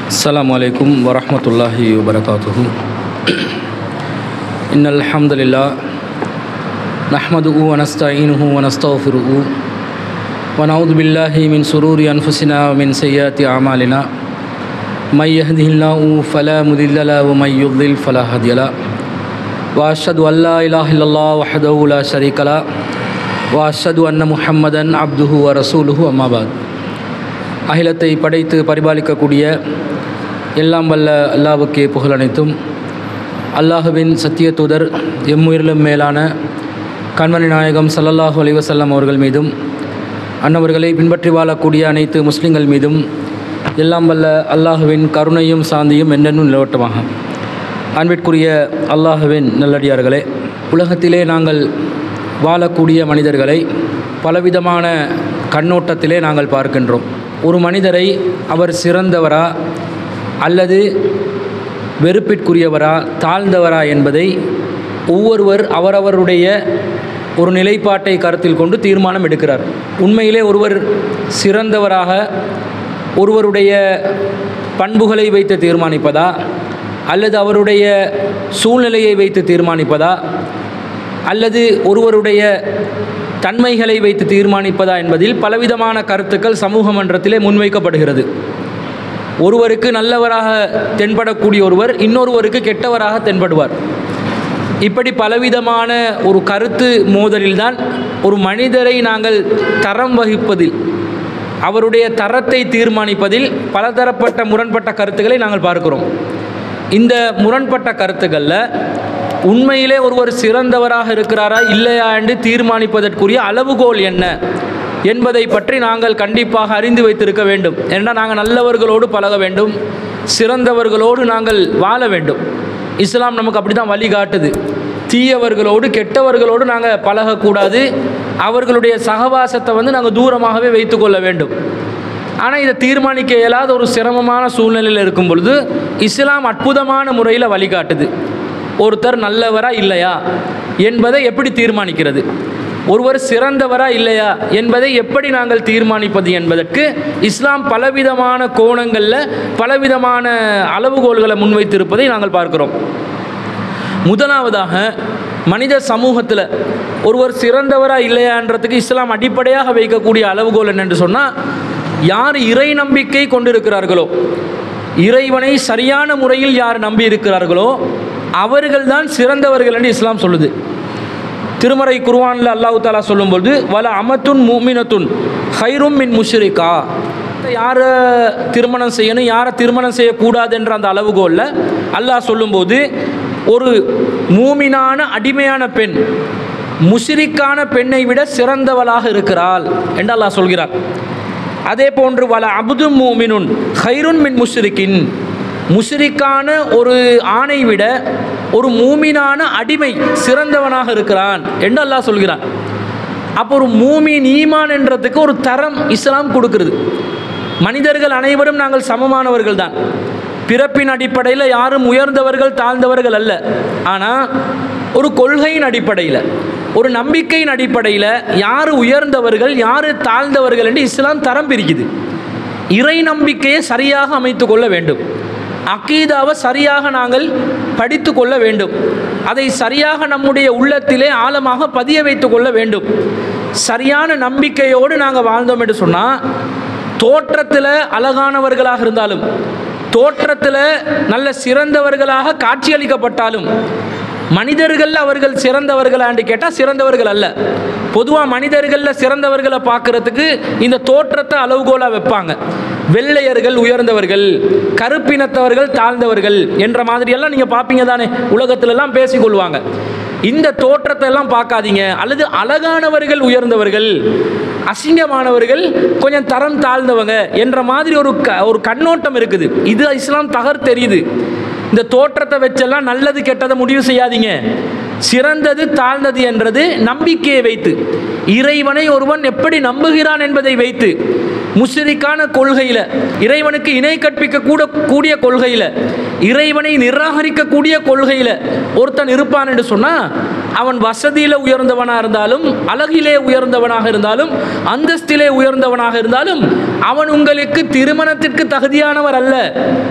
السلام عليكم ورحمة الله وبركاته إن الحمد لله نحمده ونستعينه ونستغفره ونعوذ بالله من سرور أنفسنا ومن سيئات أعمالنا من يهده الله فلا مضل له ومن يضلل فلا هادي له وأشهد أن لا إله إلا الله وحده لا شريك له وأشهد أن محمدا عبده ورسوله أما بعد அகிலத்தை படைத்து பரிபாலிக்கக்கூடிய எல்லாம் வல்ல அல்லாவுக்கே புகழ் அனைத்தும் அல்லாஹுவின் சத்திய தூதர் எம்முயிரிலும் மேலான கண்மணி நாயகம் சல்லல்லாஹு அலைவசல்லம் அவர்கள் மீதும் அன்னவர்களை பின்பற்றி வாழக்கூடிய அனைத்து முஸ்லிம்கள் மீதும் எல்லாம் வல்ல அல்லாஹுவின் கருணையும் சாந்தியும் என்னென்னும் நிலவட்டமாக அன்பிற்குரிய அல்லாஹுவின் நல்லடியார்களே உலகத்திலே நாங்கள் வாழக்கூடிய மனிதர்களை பலவிதமான கண்ணோட்டத்திலே நாங்கள் பார்க்கின்றோம் ஒரு மனிதரை அவர் சிறந்தவரா அல்லது வெறுப்பிற்குரியவரா தாழ்ந்தவரா என்பதை ஒவ்வொருவர் அவரவருடைய ஒரு நிலைப்பாட்டை கருத்தில் கொண்டு தீர்மானம் எடுக்கிறார் உண்மையிலே ஒருவர் சிறந்தவராக ஒருவருடைய பண்புகளை வைத்து தீர்மானிப்பதா அல்லது அவருடைய சூழ்நிலையை வைத்து தீர்மானிப்பதா அல்லது ஒருவருடைய தன்மைகளை வைத்து தீர்மானிப்பதா என்பதில் பலவிதமான கருத்துக்கள் சமூக மன்றத்திலே முன்வைக்கப்படுகிறது ஒருவருக்கு நல்லவராக தென்படக்கூடிய ஒருவர் இன்னொருவருக்கு கெட்டவராக தென்படுவார் இப்படி பலவிதமான ஒரு கருத்து மோதலில்தான் ஒரு மனிதரை நாங்கள் தரம் வகிப்பதில் அவருடைய தரத்தை தீர்மானிப்பதில் பலதரப்பட்ட முரண்பட்ட கருத்துக்களை நாங்கள் பார்க்கிறோம் இந்த முரண்பட்ட கருத்துக்களில் உண்மையிலே ஒருவர் சிறந்தவராக இருக்கிறாரா இல்லையா என்று தீர்மானிப்பதற்குரிய அளவுகோல் என்ன என்பதை பற்றி நாங்கள் கண்டிப்பாக அறிந்து வைத்திருக்க வேண்டும் ஏன்னா நாங்கள் நல்லவர்களோடு பழக வேண்டும் சிறந்தவர்களோடு நாங்கள் வாழ வேண்டும் இஸ்லாம் நமக்கு அப்படி தான் வழிகாட்டுது தீயவர்களோடு கெட்டவர்களோடு நாங்கள் பழகக்கூடாது அவர்களுடைய சகவாசத்தை வந்து நாங்கள் தூரமாகவே வைத்துக்கொள்ள வேண்டும் ஆனால் இதை தீர்மானிக்க இயலாத ஒரு சிரமமான சூழ்நிலையில் இருக்கும் பொழுது இஸ்லாம் அற்புதமான முறையில் வழிகாட்டுது ஒருத்தர் நல்லவரா இல்லையா என்பதை எப்படி தீர்மானிக்கிறது ஒருவர் சிறந்தவரா இல்லையா என்பதை எப்படி நாங்கள் தீர்மானிப்பது என்பதற்கு இஸ்லாம் பலவிதமான கோணங்களில் பலவிதமான அளவுகோல்களை முன்வைத்திருப்பதை நாங்கள் பார்க்கிறோம் முதலாவதாக மனித சமூகத்தில் ஒருவர் சிறந்தவரா இல்லையான்றதுக்கு இஸ்லாம் அடிப்படையாக வைக்கக்கூடிய அளவுகோல் என்னென்று சொன்னால் யார் இறை நம்பிக்கை கொண்டிருக்கிறார்களோ இறைவனை சரியான முறையில் யார் நம்பி இருக்கிறார்களோ அவர்கள்தான் சிறந்தவர்கள் என்று இஸ்லாம் சொல்லுது திருமறை குர்வானில் அல்லாஹு தாலா சொல்லும்போது வல அமத்துன் மூமினத்துன் ஹைரும் மின் முஷ்ரிகா யாரை திருமணம் செய்யணும் யாரை திருமணம் செய்யக்கூடாது என்ற அந்த அளவுகோலில் அல்லாஹ் சொல்லும்போது ஒரு மூமினான அடிமையான பெண் முஷிரிக்கான பெண்ணை விட சிறந்தவளாக இருக்கிறாள் என்று அல்லாஹ் சொல்கிறார் அதே போன்று வல அபுது மூமினுன் ஹைருன் மின் முஷ்ரிக்கின் முஷ்ரிக்கான ஒரு ஆணை விட ஒரு மூமினான அடிமை சிறந்தவனாக இருக்கிறான் என்று அல்லாஹ் சொல்கிறான் அப்போ ஒரு மூமின் ஈமான் என்றதுக்கு ஒரு தரம் இஸ்லாம் கொடுக்கிறது மனிதர்கள் அனைவரும் நாங்கள் சமமானவர்கள் தான் பிறப்பின் அடிப்படையில் யாரும் உயர்ந்தவர்கள் தாழ்ந்தவர்கள் அல்ல ஆனால் ஒரு கொள்கையின் அடிப்படையில் ஒரு நம்பிக்கையின் அடிப்படையில் யார் உயர்ந்தவர்கள் யார் தாழ்ந்தவர்கள் என்று இஸ்லாம் தரம் பிரிக்குது இறை நம்பிக்கையை சரியாக அமைத்து கொள்ள வேண்டும் அக்கீதாவை சரியாக நாங்கள் படித்து கொள்ள வேண்டும் அதை சரியாக நம்முடைய உள்ளத்திலே ஆழமாக பதிய வைத்து கொள்ள வேண்டும் சரியான நம்பிக்கையோடு நாங்கள் வாழ்ந்தோம் என்று சொன்னால் தோற்றத்தில் அழகானவர்களாக இருந்தாலும் தோற்றத்தில் நல்ல சிறந்தவர்களாக காட்சியளிக்கப்பட்டாலும் மனிதர்கள் அவர்கள் சிறந்தவர்களான்னு கேட்டால் சிறந்தவர்கள் அல்ல பொதுவாக மனிதர்களில் சிறந்தவர்களை பார்க்குறதுக்கு இந்த தோற்றத்தை அளவுகோலாக வைப்பாங்க வெள்ளையர்கள் உயர்ந்தவர்கள் கருப்பினத்தவர்கள் தாழ்ந்தவர்கள் என்ற மாதிரியெல்லாம் நீங்கள் பார்ப்பீங்க தானே உலகத்திலலாம் பேசிக்கொள்வாங்க இந்த தோற்றத்தை எல்லாம் பார்க்காதீங்க அல்லது அழகானவர்கள் உயர்ந்தவர்கள் அசிங்கமானவர்கள் கொஞ்சம் தரம் தாழ்ந்தவங்க என்ற மாதிரி ஒரு க ஒரு கண்ணோட்டம் இருக்குது இது இஸ்லாம் தகர் தெரியுது இந்த தோற்றத்தை வச்செல்லாம் நல்லது கெட்டதை முடிவு செய்யாதீங்க சிறந்தது தாழ்ந்தது என்றது நம்பிக்கையை வைத்து இறைவனை ஒருவன் எப்படி நம்புகிறான் என்பதை வைத்து முஸ்ரிக்கான கொள்கையில் இறைவனுக்கு இணை கற்பிக்க கூட கூடிய கொள்கையில் இறைவனை நிராகரிக்கக்கூடிய கொள்கையில் ஒருத்தன் இருப்பான் என்று சொன்னால் அவன் வசதியில் உயர்ந்தவனாக இருந்தாலும் அழகிலே உயர்ந்தவனாக இருந்தாலும் அந்தஸ்திலே உயர்ந்தவனாக இருந்தாலும் அவன் உங்களுக்கு திருமணத்திற்கு தகுதியானவர் அல்ல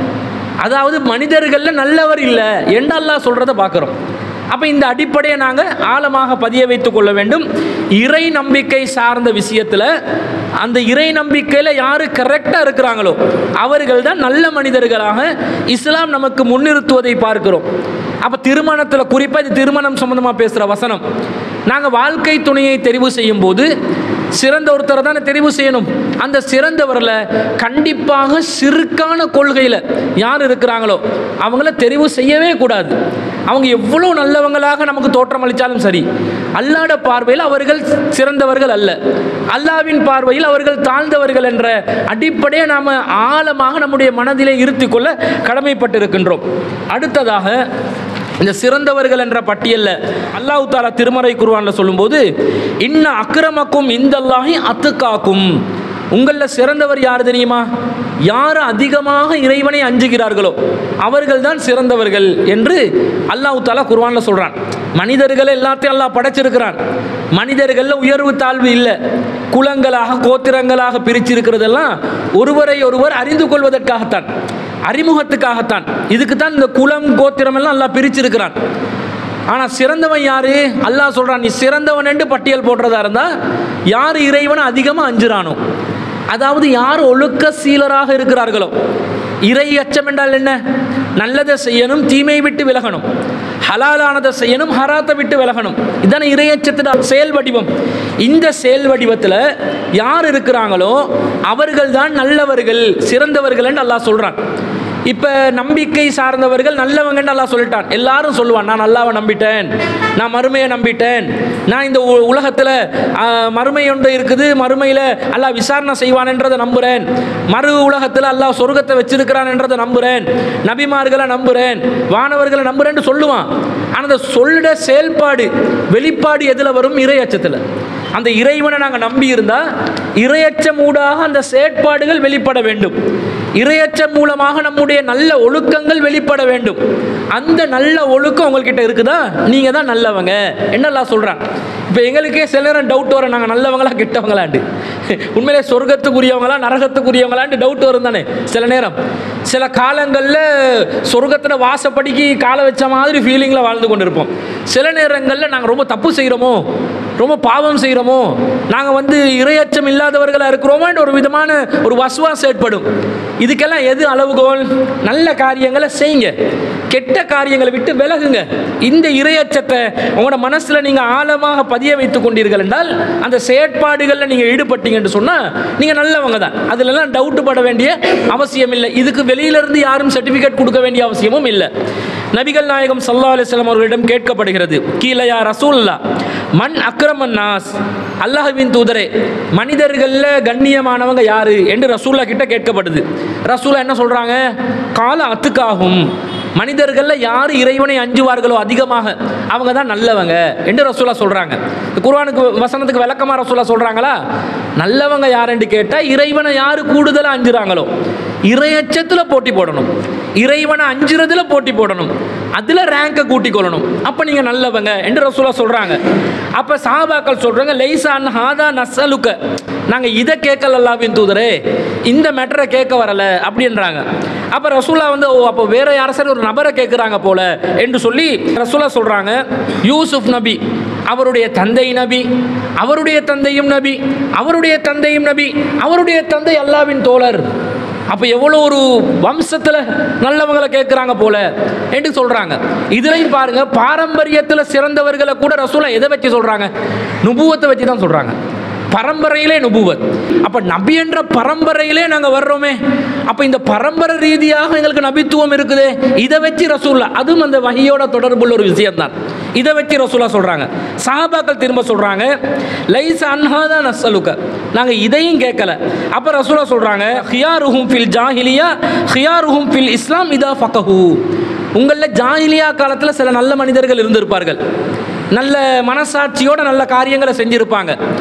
அதாவது மனிதர்களில் நல்லவர் இல்லை என்று அல்லாஹ் சொல்கிறத பார்க்குறோம் அப்போ இந்த அடிப்படையை நாங்கள் ஆழமாக பதிய வைத்து கொள்ள வேண்டும் இறை நம்பிக்கை சார்ந்த விஷயத்தில் அந்த இறை நம்பிக்கையில் யார் கரெக்டாக இருக்கிறாங்களோ அவர்கள் தான் நல்ல மனிதர்களாக இஸ்லாம் நமக்கு முன்னிறுத்துவதை பார்க்கிறோம் அப்போ திருமணத்தில் குறிப்பாக இது திருமணம் சம்மந்தமாக பேசுகிற வசனம் நாங்கள் வாழ்க்கை துணையை தெரிவு செய்யும் போது சிறந்த ஒருத்தரை தானே தெரிவு செய்யணும் அந்த சிறந்தவரில் கண்டிப்பாக சிறுக்கான கொள்கையில் யார் இருக்கிறாங்களோ அவங்கள தெரிவு செய்யவே கூடாது அவங்க எவ்வளோ நல்லவங்களாக நமக்கு தோற்றம் அளித்தாலும் சரி அல்லாட பார்வையில் அவர்கள் சிறந்தவர்கள் அல்ல அல்லாவின் பார்வையில் அவர்கள் தாழ்ந்தவர்கள் என்ற அடிப்படையை நாம் ஆழமாக நம்முடைய மனதிலே இருத்தி கொள்ள கடமைப்பட்டிருக்கின்றோம் அடுத்ததாக இந்த சிறந்தவர்கள் என்ற பட்டியலில் அல்லாஹ் தாலா திருமறை குருவானில் சொல்லும்போது இன்ன அக்கிரமக்கும் இந்தல்லாஹி அத்துக்காக்கும் உங்களில் சிறந்தவர் யார் தெரியுமா யார் அதிகமாக இறைவனை அஞ்சுகிறார்களோ அவர்கள் தான் சிறந்தவர்கள் என்று அல்லாஹ் தாலா குர்வானில் சொல்கிறான் மனிதர்கள் எல்லாத்தையும் அல்லாஹ் படைச்சிருக்கிறான் மனிதர்களில் உயர்வு தாழ்வு இல்லை குலங்களாக கோத்திரங்களாக பிரிச்சிருக்கிறதெல்லாம் ஒருவரை ஒருவர் அறிந்து கொள்வதற்காகத்தான் அறிமுகத்துக்காகத்தான் இதுக்கு தான் இந்த குலம் கோத்திரம் எல்லாம் அல்லாஹ் பிரிச்சிருக்கிறான் ஆனால் சிறந்தவன் யாரு அல்லாஹ் சொல்கிறான் நீ சிறந்தவன் என்று பட்டியல் போடுறதா இருந்தால் யார் இறைவனை அதிகமாக அஞ்சுறானோ அதாவது யார் ஒழுக்க சீலராக இருக்கிறார்களோ இறை அச்சம் என்றால் என்ன நல்லதை செய்யணும் தீமை விட்டு விலகணும் ஹலாலானதை செய்யணும் ஹராத்தை விட்டு விலகணும் இதான இறையச்சத்தின் செயல் வடிவம் இந்த செயல் வடிவத்தில் யார் இருக்கிறாங்களோ அவர்கள் தான் நல்லவர்கள் சிறந்தவர்கள் என்று அல்லாஹ் சொல்கிறான் இப்போ நம்பிக்கை சார்ந்தவர்கள் நல்லவங்கன்னு அல்லாஹ் சொல்லிட்டான் எல்லாரும் சொல்லுவான் நான் அல்லாவை நம்பிட்டேன் நான் மறுமையை நம்பிட்டேன் நான் இந்த உ- உலகத்தில் மறுமை ஒன்று இருக்குது மறுமையில் அல்லாஹ் விசாரணை செய்வான்ன்றதை நம்புகிறேன் மறு உலகத்தில் அல்லாஹ் சொர்க்கத்தை வச்சிருக்கிறான் என்றதை நம்புகிறேன் நபிமார்களை நம்புகிறேன் வானவர்களை நம்புகிறேன்னு சொல்லுவான் ஆனால் அந்த சொல்லிட செயல்பாடு வெளிப்பாடு எதில் வரும் இறை அச்சத்தில் அந்த இறைவனை நாங்கள் நம்பி இருந்தால் இரையச்சம் ஊடாக அந்த செயற்பாடுகள் வெளிப்பட வேண்டும் இரையச்சம் மூலமாக நம்முடைய நல்ல ஒழுக்கங்கள் வெளிப்பட வேண்டும் அந்த நல்ல ஒழுக்கம் உங்கள்கிட்ட இருக்குதா நீங்கள் தான் நல்லவங்க என்னெல்லாம் சொல்கிறான் இப்போ எங்களுக்கே சில நேரம் டவுட் வரும் நாங்கள் நல்லவங்களா கெட்டவங்களாண்டு உண்மையிலே சொர்க்கத்துக்குரியவங்களா நரகத்துக்குரியவங்களாண்டு டவுட் வரும் தானே சில நேரம் சில காலங்களில் சொர்க்கத்தில் வாசப்படிக்கு காலை வச்ச மாதிரி ஃபீலிங்கில் வாழ்ந்து கொண்டிருப்போம் சில நேரங்களில் நாங்கள் ரொம்ப தப்பு செய்கிறோமோ ரொம்ப பாவம் செய்கிறோமோ நாங்கள் வந்து இரையச்சம் இல்லாதவர்களாக இருக்கிறோமோன்ற ஒரு விதமான ஒரு வசுவாஸ் ஏற்படும் இதுக்கெல்லாம் எது அளவுகோல் நல்ல காரியங்களை செய்யுங்க கெட்ட காரியங்களை விட்டு விலகுங்க இந்த இரையச்சத்தை உங்களோட மனசில் நீங்கள் ஆழமாக பதிய வைத்து கொண்டீர்கள் என்றால் அந்த செயற்பாடுகளில் நீங்கள் ஈடுபட்டீங்கன்னு சொன்னால் நீங்கள் நல்லவங்க தான் அதிலெல்லாம் டவுட் பட வேண்டிய அவசியம் இல்லை இதுக்கு வெளியிலிருந்து யாரும் சர்டிஃபிகேட் கொடுக்க வேண்டிய அவசியமும் இல்லை நபிகள் நாயகம் சல்லா அலிஸ்லாம் அவர்களிடம் கேட்கப்படுகிறது கீழையா ரசூல்லா மண் அக்ரமன் நாஸ் அல்லாஹ்வின் தூதரே மனிதர்களில் கண்ணியமானவங்க யாரு என்று ரசூல்லா கிட்ட கேட்கப்படுது ரசூலா என்ன சொல்றாங்க கால அத்துக்காகும் மனிதர்களில் யார் இறைவனை அஞ்சுவார்களோ அதிகமாக அவங்க தான் நல்லவங்க என்று ரசூலா சொல்றாங்க இந்த குர்ஆனுக்கு வசனத்துக்கு விளக்கமா ரசூலா சொல்றாங்களா நல்லவங்க யாருன்னு கேட்டால் இறைவனை யார் கூடுதலாக அஞ்சுறாங்களோ இறையச்சத்தில் போட்டி போடணும் இறைவனை அஞ்சுறதுல போட்டி போடணும் அதில் ரேங்கை கூட்டி கொள்ளணும் அப்போ நீங்கள் நல்லவங்க என்று ரசூலா சொல்கிறாங்க அப்போ சாபாக்கள் சொல்கிறாங்க லைசான் ஹாதா நசலுக்க நாங்கள் இதை கேட்கல அல்லாவின் தூதரே இந்த மேட்டரை கேட்க வரல அப்படின்றாங்க அப்போ ரசூலா வந்து ஓ அப்போ வேற யார சரி ஒரு நபரை கேட்குறாங்க போல என்று சொல்லி ரசூலா சொல்கிறாங்க யூசுப் நபி அவருடைய தந்தை நபி அவருடைய தந்தையும் நபி அவருடைய தந்தையும் நபி அவருடைய தந்தை அல்லாவின் தோழர் அப்போ எவ்வளோ ஒரு வம்சத்தில் நல்லவங்களை கேட்குறாங்க போல என்று சொல்கிறாங்க இதுலையும் பாருங்க பாரம்பரியத்தில் சிறந்தவர்களை கூட ரசூலா எதை வச்சு சொல்கிறாங்க நுபுவத்தை வச்சு தான் சொல்கிறாங்க பரம்பரையிலே நுபுவத் அப்போ நபி என்ற பரம்பரையிலே நாங்கள் வர்றோமே அப்போ இந்த பரம்பரை ரீதியாக எங்களுக்கு நபித்துவம் இருக்குதே இதை வச்சு ரசூல்லா அதுவும் அந்த வகையோட தொடர்புள்ள ஒரு விஷயம்தான் இதை வச்சு ரசூலா சொல்கிறாங்க சாபாக்கள் திரும்ப சொல்கிறாங்க லைஸ் அன்ஹாதா நசலுக்க நாங்கள் இதையும் கேட்கல அப்போ ரசூலா சொல்கிறாங்க ஹியாருஹும் ஃபில் ஜாஹிலியா ஹியாருஹும் ஃபில் இஸ்லாம் இதா ஃபகஹு உங்களில் ஜாஹிலியா காலத்தில் சில நல்ல மனிதர்கள் இருந்திருப்பார்கள் நல்ல மனசாட்சியோட நல்ல காரியங்களை செஞ்சிருப்பாங்க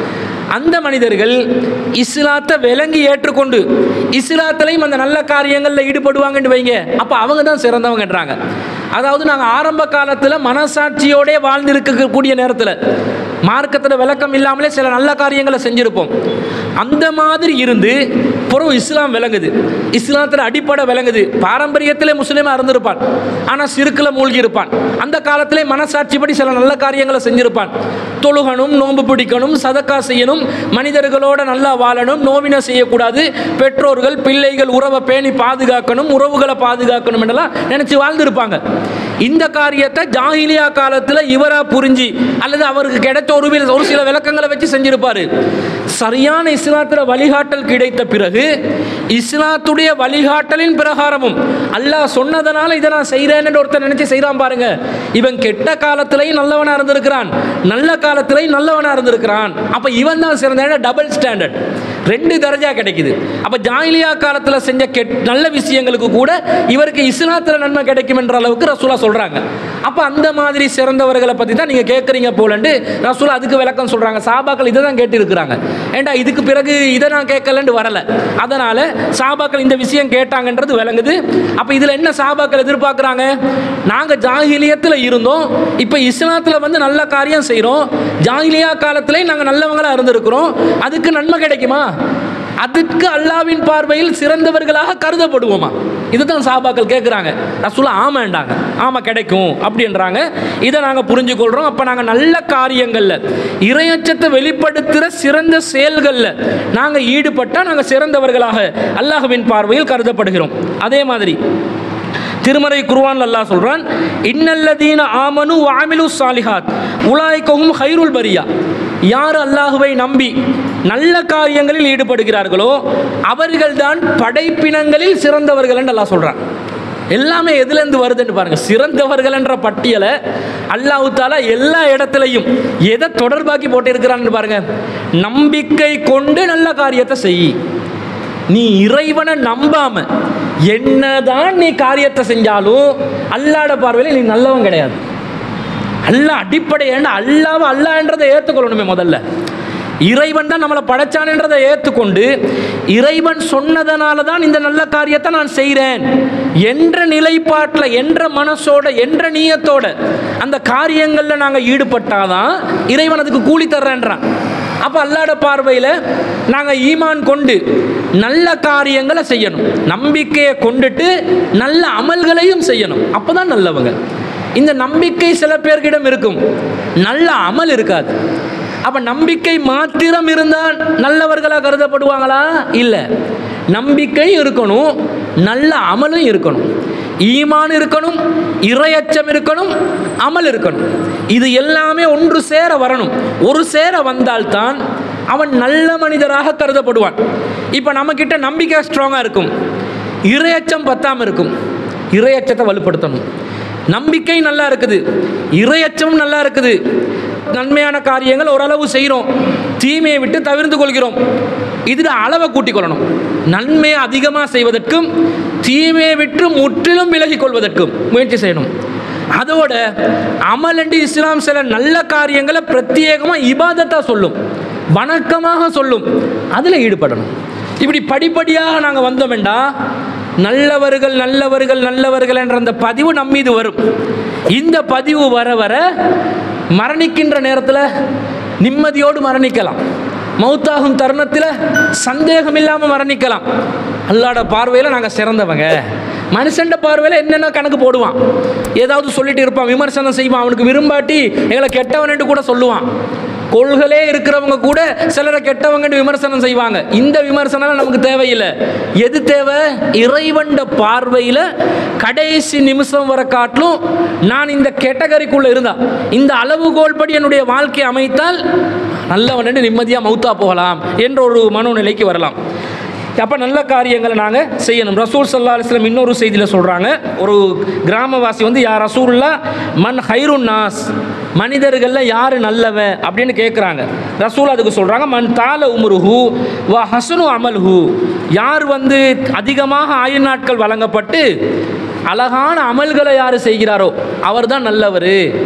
அந்த மனிதர்கள் இஸ்லாத்தை விளங்கி ஏற்றுக்கொண்டு இஸ்லாத்திலையும் அந்த நல்ல காரியங்களில் ஈடுபடுவாங்கன்னு வைங்க அப்போ அவங்க தான் சிறந்தவங்கன்றாங்க அதாவது நாங்கள் ஆரம்ப காலத்தில் மனசாட்சியோடே வாழ்ந்திருக்கக்கூடிய நேரத்தில் மார்க்கத்தில் விளக்கம் இல்லாமலே சில நல்ல காரியங்களை செஞ்சுருப்போம் அந்த மாதிரி இருந்து பிறகு இஸ்லாம் விளங்குது இஸ்லாத்தில் அடிப்படை விளங்குது பாரம்பரியத்திலே முஸ்லீமாக இருந்திருப்பான் ஆனால் சிறுக்கில் மூழ்கி இருப்பான் அந்த காலத்திலே மனசாட்சிப்படி சில நல்ல காரியங்களை செஞ்சிருப்பான் தொழுகணும் நோன்பு பிடிக்கணும் சதக்கா செய்யணும் மனிதர்களோட நல்லா வாழணும் நோவினை செய்யக்கூடாது பெற்றோர்கள் பிள்ளைகள் உறவை பேணி பாதுகாக்கணும் உறவுகளை பாதுகாக்கணும் என்றெல்லாம் நினச்சி வாழ்ந்திருப்பாங்க இந்த காரியத்தை ஜாகிலியா காலத்தில் இவரா புரிஞ்சு அல்லது அவருக்கு கிடைத்த ஒரு வில்- ஒரு சில விளக்கங்களை வச்சு செஞ்சிருப்பாரு சரியான இஸ்லாத்தில் வழிகாட்டல் கிடைத்த பிறகு இஸ்லாத்துடைய வழிகாட்டலின் பிரகாரமும் அல்லாஹ் சொன்னதனால இதை நான் செய்கிறேன்னு ஒருத்தர் நினைச்சு செய்கிறான் பாருங்க இவன் கெட்ட காலத்திலையும் நல்லவனா இருந்திருக்கிறான் நல்ல காலத்திலையும் நல்லவனா இருந்திருக்கிறான் அப்ப இவன் தான் சிறந்த டபுள் ஸ்டாண்டர்ட் ரெண்டு தரஜா கிடைக்குது அப்ப ஜாயிலியா காலத்தில் செஞ்ச கெட் நல்ல விஷயங்களுக்கு கூட இவருக்கு இஸ்லாத்தில் நன்மை கிடைக்கும் என்ற அளவுக்கு ரசூலா சொல்றாங்க அப்ப அந்த மாதிரி சிறந்தவர்களை பத்தி தான் நீங்க கேட்குறீங்க போலண்டு ரசூலா அதுக்கு விளக்கம் சொல்றாங்க சாபாக்கள் இதை தான் கேட்டு இருக்கிறாங்க ஏண்டா இதுக்கு பிறகு இதை நான் கேட்கலன்னு வரல அதனால சாபாக்கள் இந்த விஷயம் கேட்டாங்கன்றது விளங்குது அப்ப இதுல என்ன சாபாக்கள் எதிர்பார்க்குறாங்க நாங்க ஜாகிலியத்தில் இருந்தோம் இப்போ இஸ்லாத்தில் வந்து நல்ல காரியம் செய்கிறோம் ஜாகிலியா காலத்திலே நாங்கள் நல்லவங்களா இருந்திருக்கிறோம் அதுக்கு நன்மை கிடைக்குமா அதுக்கு அல்லாவின் பார்வையில் சிறந்தவர்களாக கருதப்படுவோமா இதுதான் சாபாக்கள் கேட்குறாங்க ரசூலா ஆமாண்டாங்க ஆமாம் கிடைக்கும் அப்படின்றாங்க இதை நாங்கள் புரிஞ்சுக்கொள்கிறோம் அப்போ நாங்கள் நல்ல காரியங்களில் இறையச்சத்தை வெளிப்படுத்துகிற சிறந்த செயல்களில் நாங்கள் ஈடுபட்டால் நாங்கள் சிறந்தவர்களாக அல்லாஹ்வின் பார்வையில் கருதப்படுகிறோம் அதே மாதிரி திருமறை குர்ஆன் அல்லாஹ் சொல்றான் இன்னல்லதீன ஆமனு வாமிலு சாலிஹாத் உலாய்கவும் ஹைருல் பரியா யார் அல்லாஹுவை நம்பி நல்ல காரியங்களில் ஈடுபடுகிறார்களோ அவர்கள்தான் படைப்பினங்களில் சிறந்தவர்கள் என்று அல்லாஹ் சொல்றான் எல்லாமே எதுலேருந்து வருதுன்னு பாருங்க சிறந்தவர்கள் என்ற பட்டியலை அல்லாஹு தாலா எல்லா இடத்துலையும் எதை தொடர்பாக்கி போட்டிருக்கிறான்னு பாருங்க நம்பிக்கை கொண்டு நல்ல காரியத்தை செய் நீ இறைவனை நம்பாம என்னதான் நீ காரியத்தை செஞ்சாலும் அல்லாட பார்வையில் நீ நல்லவன் கிடையாது அல்லாஹ் அடிப்படை ஏன்னா அல்லாவை அல்லான்றதை ஏற்றுக்கொள்ளணுமே முதல்ல இறைவன் தான் நம்மளை படைச்சான்ன்றதை ஏற்றுக்கொண்டு இறைவன் சொன்னதனால தான் இந்த நல்ல காரியத்தை நான் செய்கிறேன் என்ற நிலைப்பாட்டில் என்ற மனசோட என்ற நீயத்தோட அந்த காரியங்களில் நாங்கள் ஈடுபட்டாதான் இறைவன் அதுக்கு கூலி தர்றேன்றான் அப்போ அல்லாட பார்வையில் நாங்கள் ஈமான் கொண்டு நல்ல காரியங்களை செய்யணும் நம்பிக்கையை கொண்டுட்டு நல்ல அமல்களையும் செய்யணும் அப்போ தான் நல்லவங்க இந்த நம்பிக்கை சில பேர்கிடம் இருக்கும் நல்ல அமல் இருக்காது அப்ப நம்பிக்கை மாத்திரம் இருந்தால் நல்லவர்களாக கருதப்படுவாங்களா இல்லை நம்பிக்கை இருக்கணும் நல்ல அமலும் இருக்கணும் ஈமான் இருக்கணும் இறையச்சம் இருக்கணும் அமல் இருக்கணும் இது எல்லாமே ஒன்று சேர வரணும் ஒரு சேர வந்தால்தான் அவன் நல்ல மனிதராக கருதப்படுவான் இப்போ நம்மக்கிட்ட நம்பிக்கை ஸ்ட்ராங்காக இருக்கும் இறையச்சம் பத்தாமல் இருக்கும் இறையச்சத்தை வலுப்படுத்தணும் நம்பிக்கை நல்லா இருக்குது இறையச்சமும் நல்லா இருக்குது நன்மையான காரியங்கள் ஓரளவு செய்கிறோம் தீமையை விட்டு தவிர்த்து கொள்கிறோம் இதில் அளவை கூட்டிக் கொள்ளணும் நன்மையை அதிகமாக செய்வதற்கும் தீமையை விட்டு முற்றிலும் விலகிக் கொள்வதற்கும் முயற்சி செய்யணும் அதோட அமல் என்று இஸ்லாம் சில நல்ல காரியங்களை பிரத்யேகமாக இபாதத்தாக சொல்லும் வணக்கமாக சொல்லும் அதில் ஈடுபடணும் இப்படி படிப்படியாக நாங்கள் வந்தோம்டா நல்லவர்கள் நல்லவர்கள் நல்லவர்கள் என்ற அந்த பதிவு நம் மீது வரும் இந்த பதிவு வர வர மரணிக்கின்ற நேரத்தில் நிம்மதியோடு மரணிக்கலாம் மௌத்தாகும் தருணத்தில் சந்தேகம் இல்லாமல் மரணிக்கலாம் அல்லாட பார்வையில் நாங்கள் சிறந்தவங்க மனுஷன்ட பார்வையில் என்னென்ன கணக்கு போடுவான் ஏதாவது சொல்லிட்டு இருப்பான் விமர்சனம் செய்வான் அவனுக்கு விரும்பாட்டி எங்களை கெட்டவனு கூட சொல்லுவான் கொள்களே இருக்கிறவங்க கூட சிலரை கெட்டவங்கன்னு விமர்சனம் செய்வாங்க இந்த விமர்சனம் நமக்கு தேவையில்லை எது தேவை இறைவண்ட பார்வையில் கடைசி நிமிஷம் வர காட்டிலும் நான் இந்த கேட்டகரிக்குள்ளே இருந்தா இந்த அளவுகோல் படி என்னுடைய வாழ்க்கையை அமைத்தால் நல்லவன் நிம்மதியாக மௌத்தா போகலாம் என்ற ஒரு மனோநிலைக்கு வரலாம் அப்போ நல்ல காரியங்களை நாங்கள் செய்யணும் ரசூல் சல்லா அலிஸ்லம் இன்னொரு செய்தியில் சொல்கிறாங்க ஒரு கிராமவாசி வந்து யார் ரசூல்லா மன் ஹைருன் நாஸ் மனிதர்களில் யார் நல்லவன் அப்படின்னு கேட்குறாங்க ரசூல் அதுக்கு சொல்கிறாங்க மன் தால உமருஹு வ ஹசனு அமல்ஹு யார் வந்து அதிகமாக ஆயுள் நாட்கள் வழங்கப்பட்டு அழகான அமல்களை யார் செய்கிறாரோ அவர் தான் நல்லவர்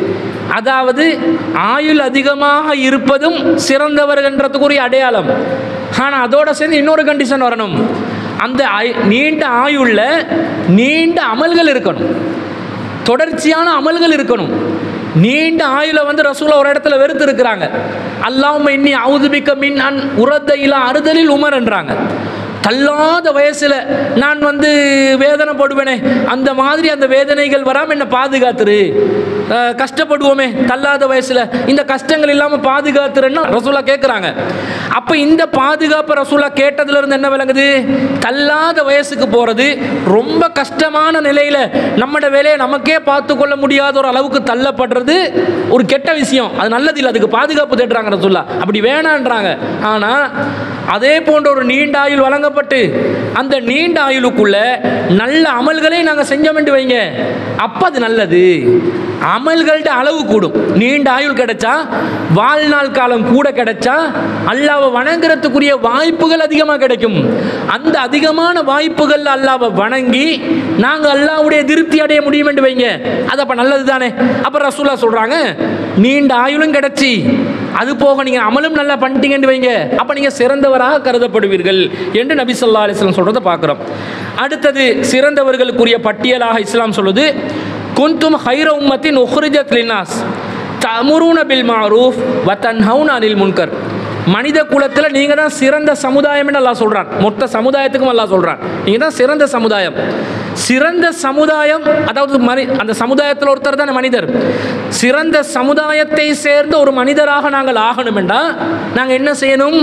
அதாவது ஆயுள் அதிகமாக இருப்பதும் சிறந்தவர்ன்றதுக்குரிய அடையாளம் ஆனால் அதோட சேர்ந்து இன்னொரு கண்டிஷன் வரணும் அந்த ஆயு- நீண்ட ஆயுள்ள நீண்ட அமல்கள் இருக்கணும் தொடர்ச்சியான அமல்கள் இருக்கணும் நீண்ட ஆயுள வந்து ரசூலா ஒரு இடத்துல வெறுத்து இருக்கிறாங்க அல்லாம இன்னி அவுதுபிக்க மின் அன் உரத்த இலா அறுதலில் உமர்ன்றாங்க தள்ளாத வயசுல நான் வந்து வேதனைப்படுவேனே அந்த மாதிரி அந்த வேதனைகள் வராமல் என்னை பாதுகாத்துரு அஹ், கஷ்டப்படுவோமே தள்ளாத வயசுல இந்த கஷ்டங்கள் இல்லாமல் பாதுகாத்துருன்னு ரசூலா கேட்குறாங்க அப்போ இந்த பாதுகாப்பு ரசூலா கேட்டதுல இருந்து என்ன விளங்குது தள்ளாத வயசுக்கு போறது ரொம்ப கஷ்டமான நிலையில நம்மட வேலையை நமக்கே பார்த்து கொள்ள முடியாத ஒரு அளவுக்கு தள்ளப்படுறது ஒரு கெட்ட விஷயம் அது நல்லது இல்லை அதுக்கு பாதுகாப்பு தேடுறாங்க ரசூலா அப்படி வேணான்றாங்க ஆனா அதே போன்ற ஒரு நீண்ட ஆயுள் வழங்கப்பட்டு அந்த நீண்ட ஆயுளுக்குள்ள நல்ல அமல்களை நாங்கள் செஞ்சோம் என்று வைங்க அப்போ அது நல்லது அமல்கள்ட்ட அளவு கூடும் நீண்ட ஆயுள் கிடைச்சா வாழ்நாள் காலம் கூட கிடைச்சா அல்லாவை வணங்குறதுக்குரிய வாய்ப்புகள் அதிகமாக கிடைக்கும் அந்த அதிகமான வாய்ப்புகள் அல்லாவை வணங்கி நாங்கள் அல்லாவுடைய திருப்தி அடைய முடியும் என்று வைங்க அது அப்போ நல்லது தானே அப்போ ரசூலா சொல்கிறாங்க நீண்ட ஆயுளும் கிடைச்சி அது போக நீங்கள் அமலும் நல்லா பண்ணிட்டீங்கன்னு வைங்க அப்போ நீங்கள் சிறந்தவராக கருதப்படுவீர்கள் என்று நபி ஸல்லல்லாஹு அலைஹி வஸல்லம் சொல்கிறத பார்க்குறோம் அடுத்தது சிறந்தவர்களுக்குரிய பட்டியலாக இஸ்லாம் சொல்லுது குந்தும் ஹைர உம்மத்தின் உஹ்ரிஜத் லின்னாஸ் தமுருன பில் மாரூஃப் வ தன்ஹவுன அனில் முன்கர் மனித குலத்தில் நீங்கள் தான் சிறந்த சமுதாயம்னு அல்லாஹ் சொல்கிறான் மொத்த சமுதாயத்துக்கும் அல்லாஹ் சொல்கிறான் நீங்கள் தான் சிறந்த சமுதாயம் சிறந்த சமுதாயம் அதாவது மனி அந்த சமுதாயத்தில் ஒருத்தர் தானே மனிதர் சிறந்த சமுதாயத்தை சேர்ந்த ஒரு மனிதராக நாங்கள் ஆகணும் என்றால் நாங்கள் என்ன செய்யணும்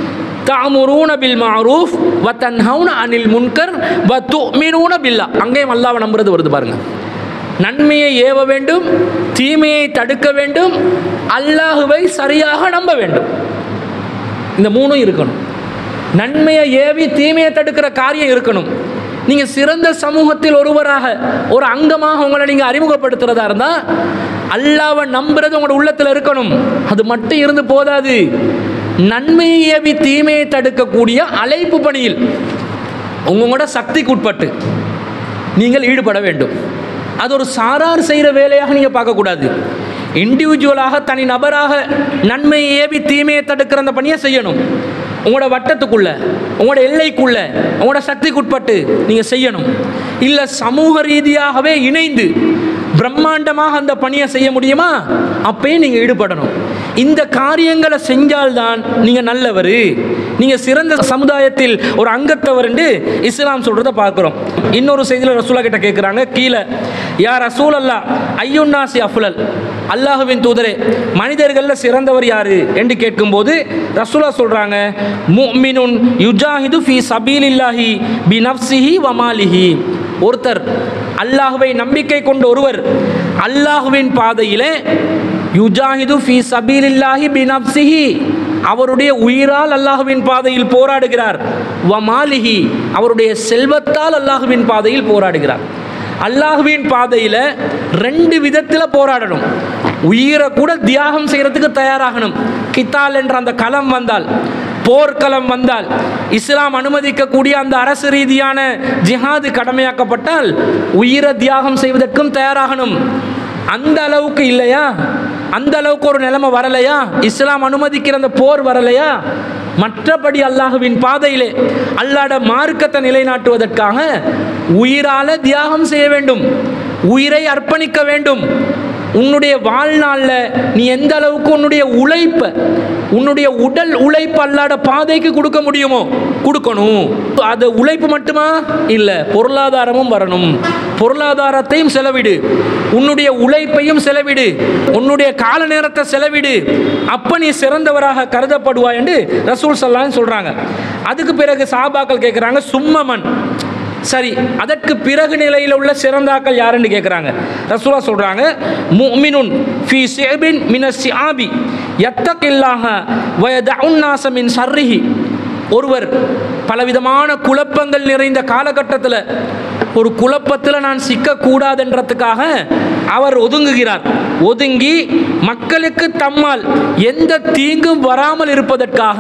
தாமுரூன பில் மாரூஃப் வ தன்ஹவுன அனில் முன்கர் வ துமினூன பில்லா அங்கேயும் அல்லாவை நம்புறது வருது பாருங்க நன்மையை ஏவ வேண்டும் தீமையை தடுக்க வேண்டும் அல்லாஹுவை சரியாக நம்ப வேண்டும் இந்த மூணும் இருக்கணும் நன்மையை ஏவி தீமையை தடுக்கிற காரியம் இருக்கணும் நீங்கள் சிறந்த சமூகத்தில் ஒருவராக ஒரு அங்கமாக உங்களை நீங்கள் அறிமுகப்படுத்துறதா இருந்தால் அல்லாவை நம்புறது உங்களோட உள்ளத்தில் இருக்கணும் அது மட்டும் இருந்து போதாது நன்மையை ஏவி தீமையை தடுக்கக்கூடிய அழைப்பு பணியில் உங்களோட சக்திக்கு உட்பட்டு நீங்கள் ஈடுபட வேண்டும் அது ஒரு சாரார் செய்கிற வேலையாக நீங்கள் பார்க்கக்கூடாது இண்டிவிஜுவலாக தனி நபராக நன்மையை ஏவி தீமையை தடுக்கிற அந்த பணியை செய்யணும் உங்களோட வட்டத்துக்குள்ள உங்களோட எல்லைக்குள்ள உங்களோட சக்திக்கு உட்பட்டு நீங்கள் செய்யணும் இல்லை சமூக ரீதியாகவே இணைந்து பிரம்மாண்டமாக அந்த பணியை செய்ய முடியுமா அப்பயும் நீங்கள் ஈடுபடணும் இந்த காரியங்களை செஞ்சால்தான் நீங்கள் நல்லவர் நீங்கள் சிறந்த சமுதாயத்தில் ஒரு அங்கத்தவர் என்று இஸ்லாம் சொல்கிறத பார்க்குறோம் இன்னொரு செய்தியில் ரசூலா கிட்ட கேட்குறாங்க கீழே யார் ரசூல் அல்லா ஐயுன்னாசி அஃபுலல் அல்லாஹுவின் தூதரே மனிதர்களில் சிறந்தவர் யாரு என்று கேட்கும்போது ரசூலா சொல்கிறாங்க முஃமினுன் யுஜாஹிது ஃபி சபீலில்லாஹி பி நஃப்சிஹி வமாலிஹி ஒருத்தர் அல்லாஹுவை நம்பிக்கை கொண்ட ஒருவர் அல்லாஹுவின் பாதையிலே யுஜாஹிது ஃபி சபீலில்லாஹி பி நஃப்சிஹி அவருடைய உயிரால் அல்லாஹுவின் பாதையில் போராடுகிறார் வமாலிஹி அவருடைய செல்வத்தால் அல்லாஹுவின் பாதையில் போராடுகிறார் அல்லாஹுவின் பாதையில் ரெண்டு விதத்தில் போராடணும் உயிரை கூட தியாகம் செய்கிறதுக்கு தயாராகணும் கித்தால் என்ற அந்த களம் வந்தால் போர்க்களம் வந்தால் இஸ்லாம் அனுமதிக்கக்கூடிய அந்த அரசு ரீதியான ஜிஹாது கடமையாக்கப்பட்டால் உயிரை தியாகம் செய்வதற்கும் தயாராகணும் அந்த அளவுக்கு இல்லையா அந்த அளவுக்கு ஒரு நிலைமை வரலையா இஸ்லாம் அனுமதிக்கிற அந்த போர் வரலையா மற்றபடி அல்லாஹுவின் பாதையிலே அல்லாட மார்க்கத்தை நிலைநாட்டுவதற்காக உயிரால தியாகம் செய்ய வேண்டும் உயிரை அர்ப்பணிக்க வேண்டும் உன்னுடைய வாழ்நாளில் நீ எந்த அளவுக்கு உன்னுடைய உழைப்பை உன்னுடைய உடல் உழைப்பு அல்லாட பாதைக்கு கொடுக்க முடியுமோ கொடுக்கணும் அது உழைப்பு மட்டுமா இல்லை பொருளாதாரமும் வரணும் பொருளாதாரத்தையும் செலவிடு உன்னுடைய உழைப்பையும் செலவிடு உன்னுடைய கால நேரத்தை செலவிடு அப்ப நீ சிறந்தவராக கருதப்படுவாய் என்று ரசூல் சல்லான்னு சொல்றாங்க அதுக்கு பிறகு சாபாக்கள் கேட்குறாங்க சும்மமன் சரி அதற்கு பிறகு நிலையில் உள்ள சிறந்தாக்கள் யாருன்னு கேட்குறாங்க ரசூலா சொல்கிறாங்க முமினுன் ஃபி சேபின் மின சிஆபி யத்தகில்லாஹ வயதஉன்னாச மின் சர்ரிஹி ஒருவர் பலவிதமான குழப்பங்கள் நிறைந்த காலகட்டத்தில் ஒரு குழப்பத்தில் நான் சிக்கக்கூடாதுன்றதுக்காக அவர் ஒதுங்குகிறார் ஒதுங்கி மக்களுக்கு தம்மால் எந்த தீங்கும் வராமல் இருப்பதற்காக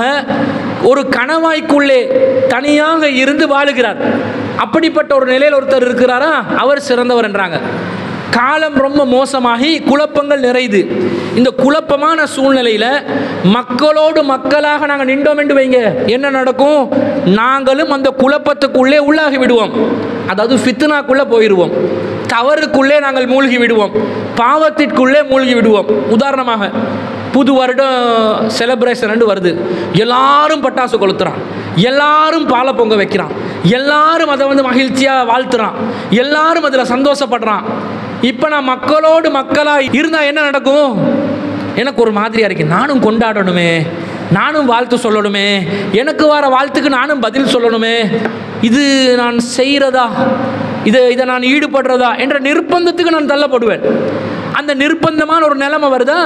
ஒரு கணவாய்க்குள்ளே தனியாக இருந்து வாழுகிறார் அப்படிப்பட்ட ஒரு நிலையில் ஒருத்தர் இருக்கிறாரா அவர் சிறந்தவர் என்றாங்க காலம் ரொம்ப மோசமாகி குழப்பங்கள் நிறையுது இந்த குழப்பமான சூழ்நிலையில் மக்களோடு மக்களாக நாங்கள் நின்றோம் என்று வைங்க என்ன நடக்கும் நாங்களும் அந்த குழப்பத்துக்குள்ளே உள்ளாகி விடுவோம் அதாவது ஃபித்னாக்குள்ளே போயிடுவோம் தவறுக்குள்ளே நாங்கள் மூழ்கி விடுவோம் பாவத்திற்குள்ளே மூழ்கி விடுவோம் உதாரணமாக புது வருடம் செலிப்ரேஷன் வருது எல்லாரும் பட்டாசு கொளுத்துறான் எல்லாரும் பாலை பொங்க வைக்கிறான் எல்லாரும் அதை வந்து மகிழ்ச்சியாக வாழ்த்துறான் எல்லாரும் அதில் சந்தோஷப்படுறான் இப்போ நான் மக்களோடு மக்களாக இருந்தால் என்ன நடக்கும் எனக்கு ஒரு மாதிரியாக இருக்கு நானும் கொண்டாடணுமே நானும் வாழ்த்து சொல்லணுமே எனக்கு வர வாழ்த்துக்கு நானும் பதில் சொல்லணுமே இது நான் செய்கிறதா இதை இதை நான் ஈடுபடுறதா என்ற நிர்பந்தத்துக்கு நான் தள்ளப்படுவேன் அந்த நிர்பந்தமான ஒரு நிலைமை வருதா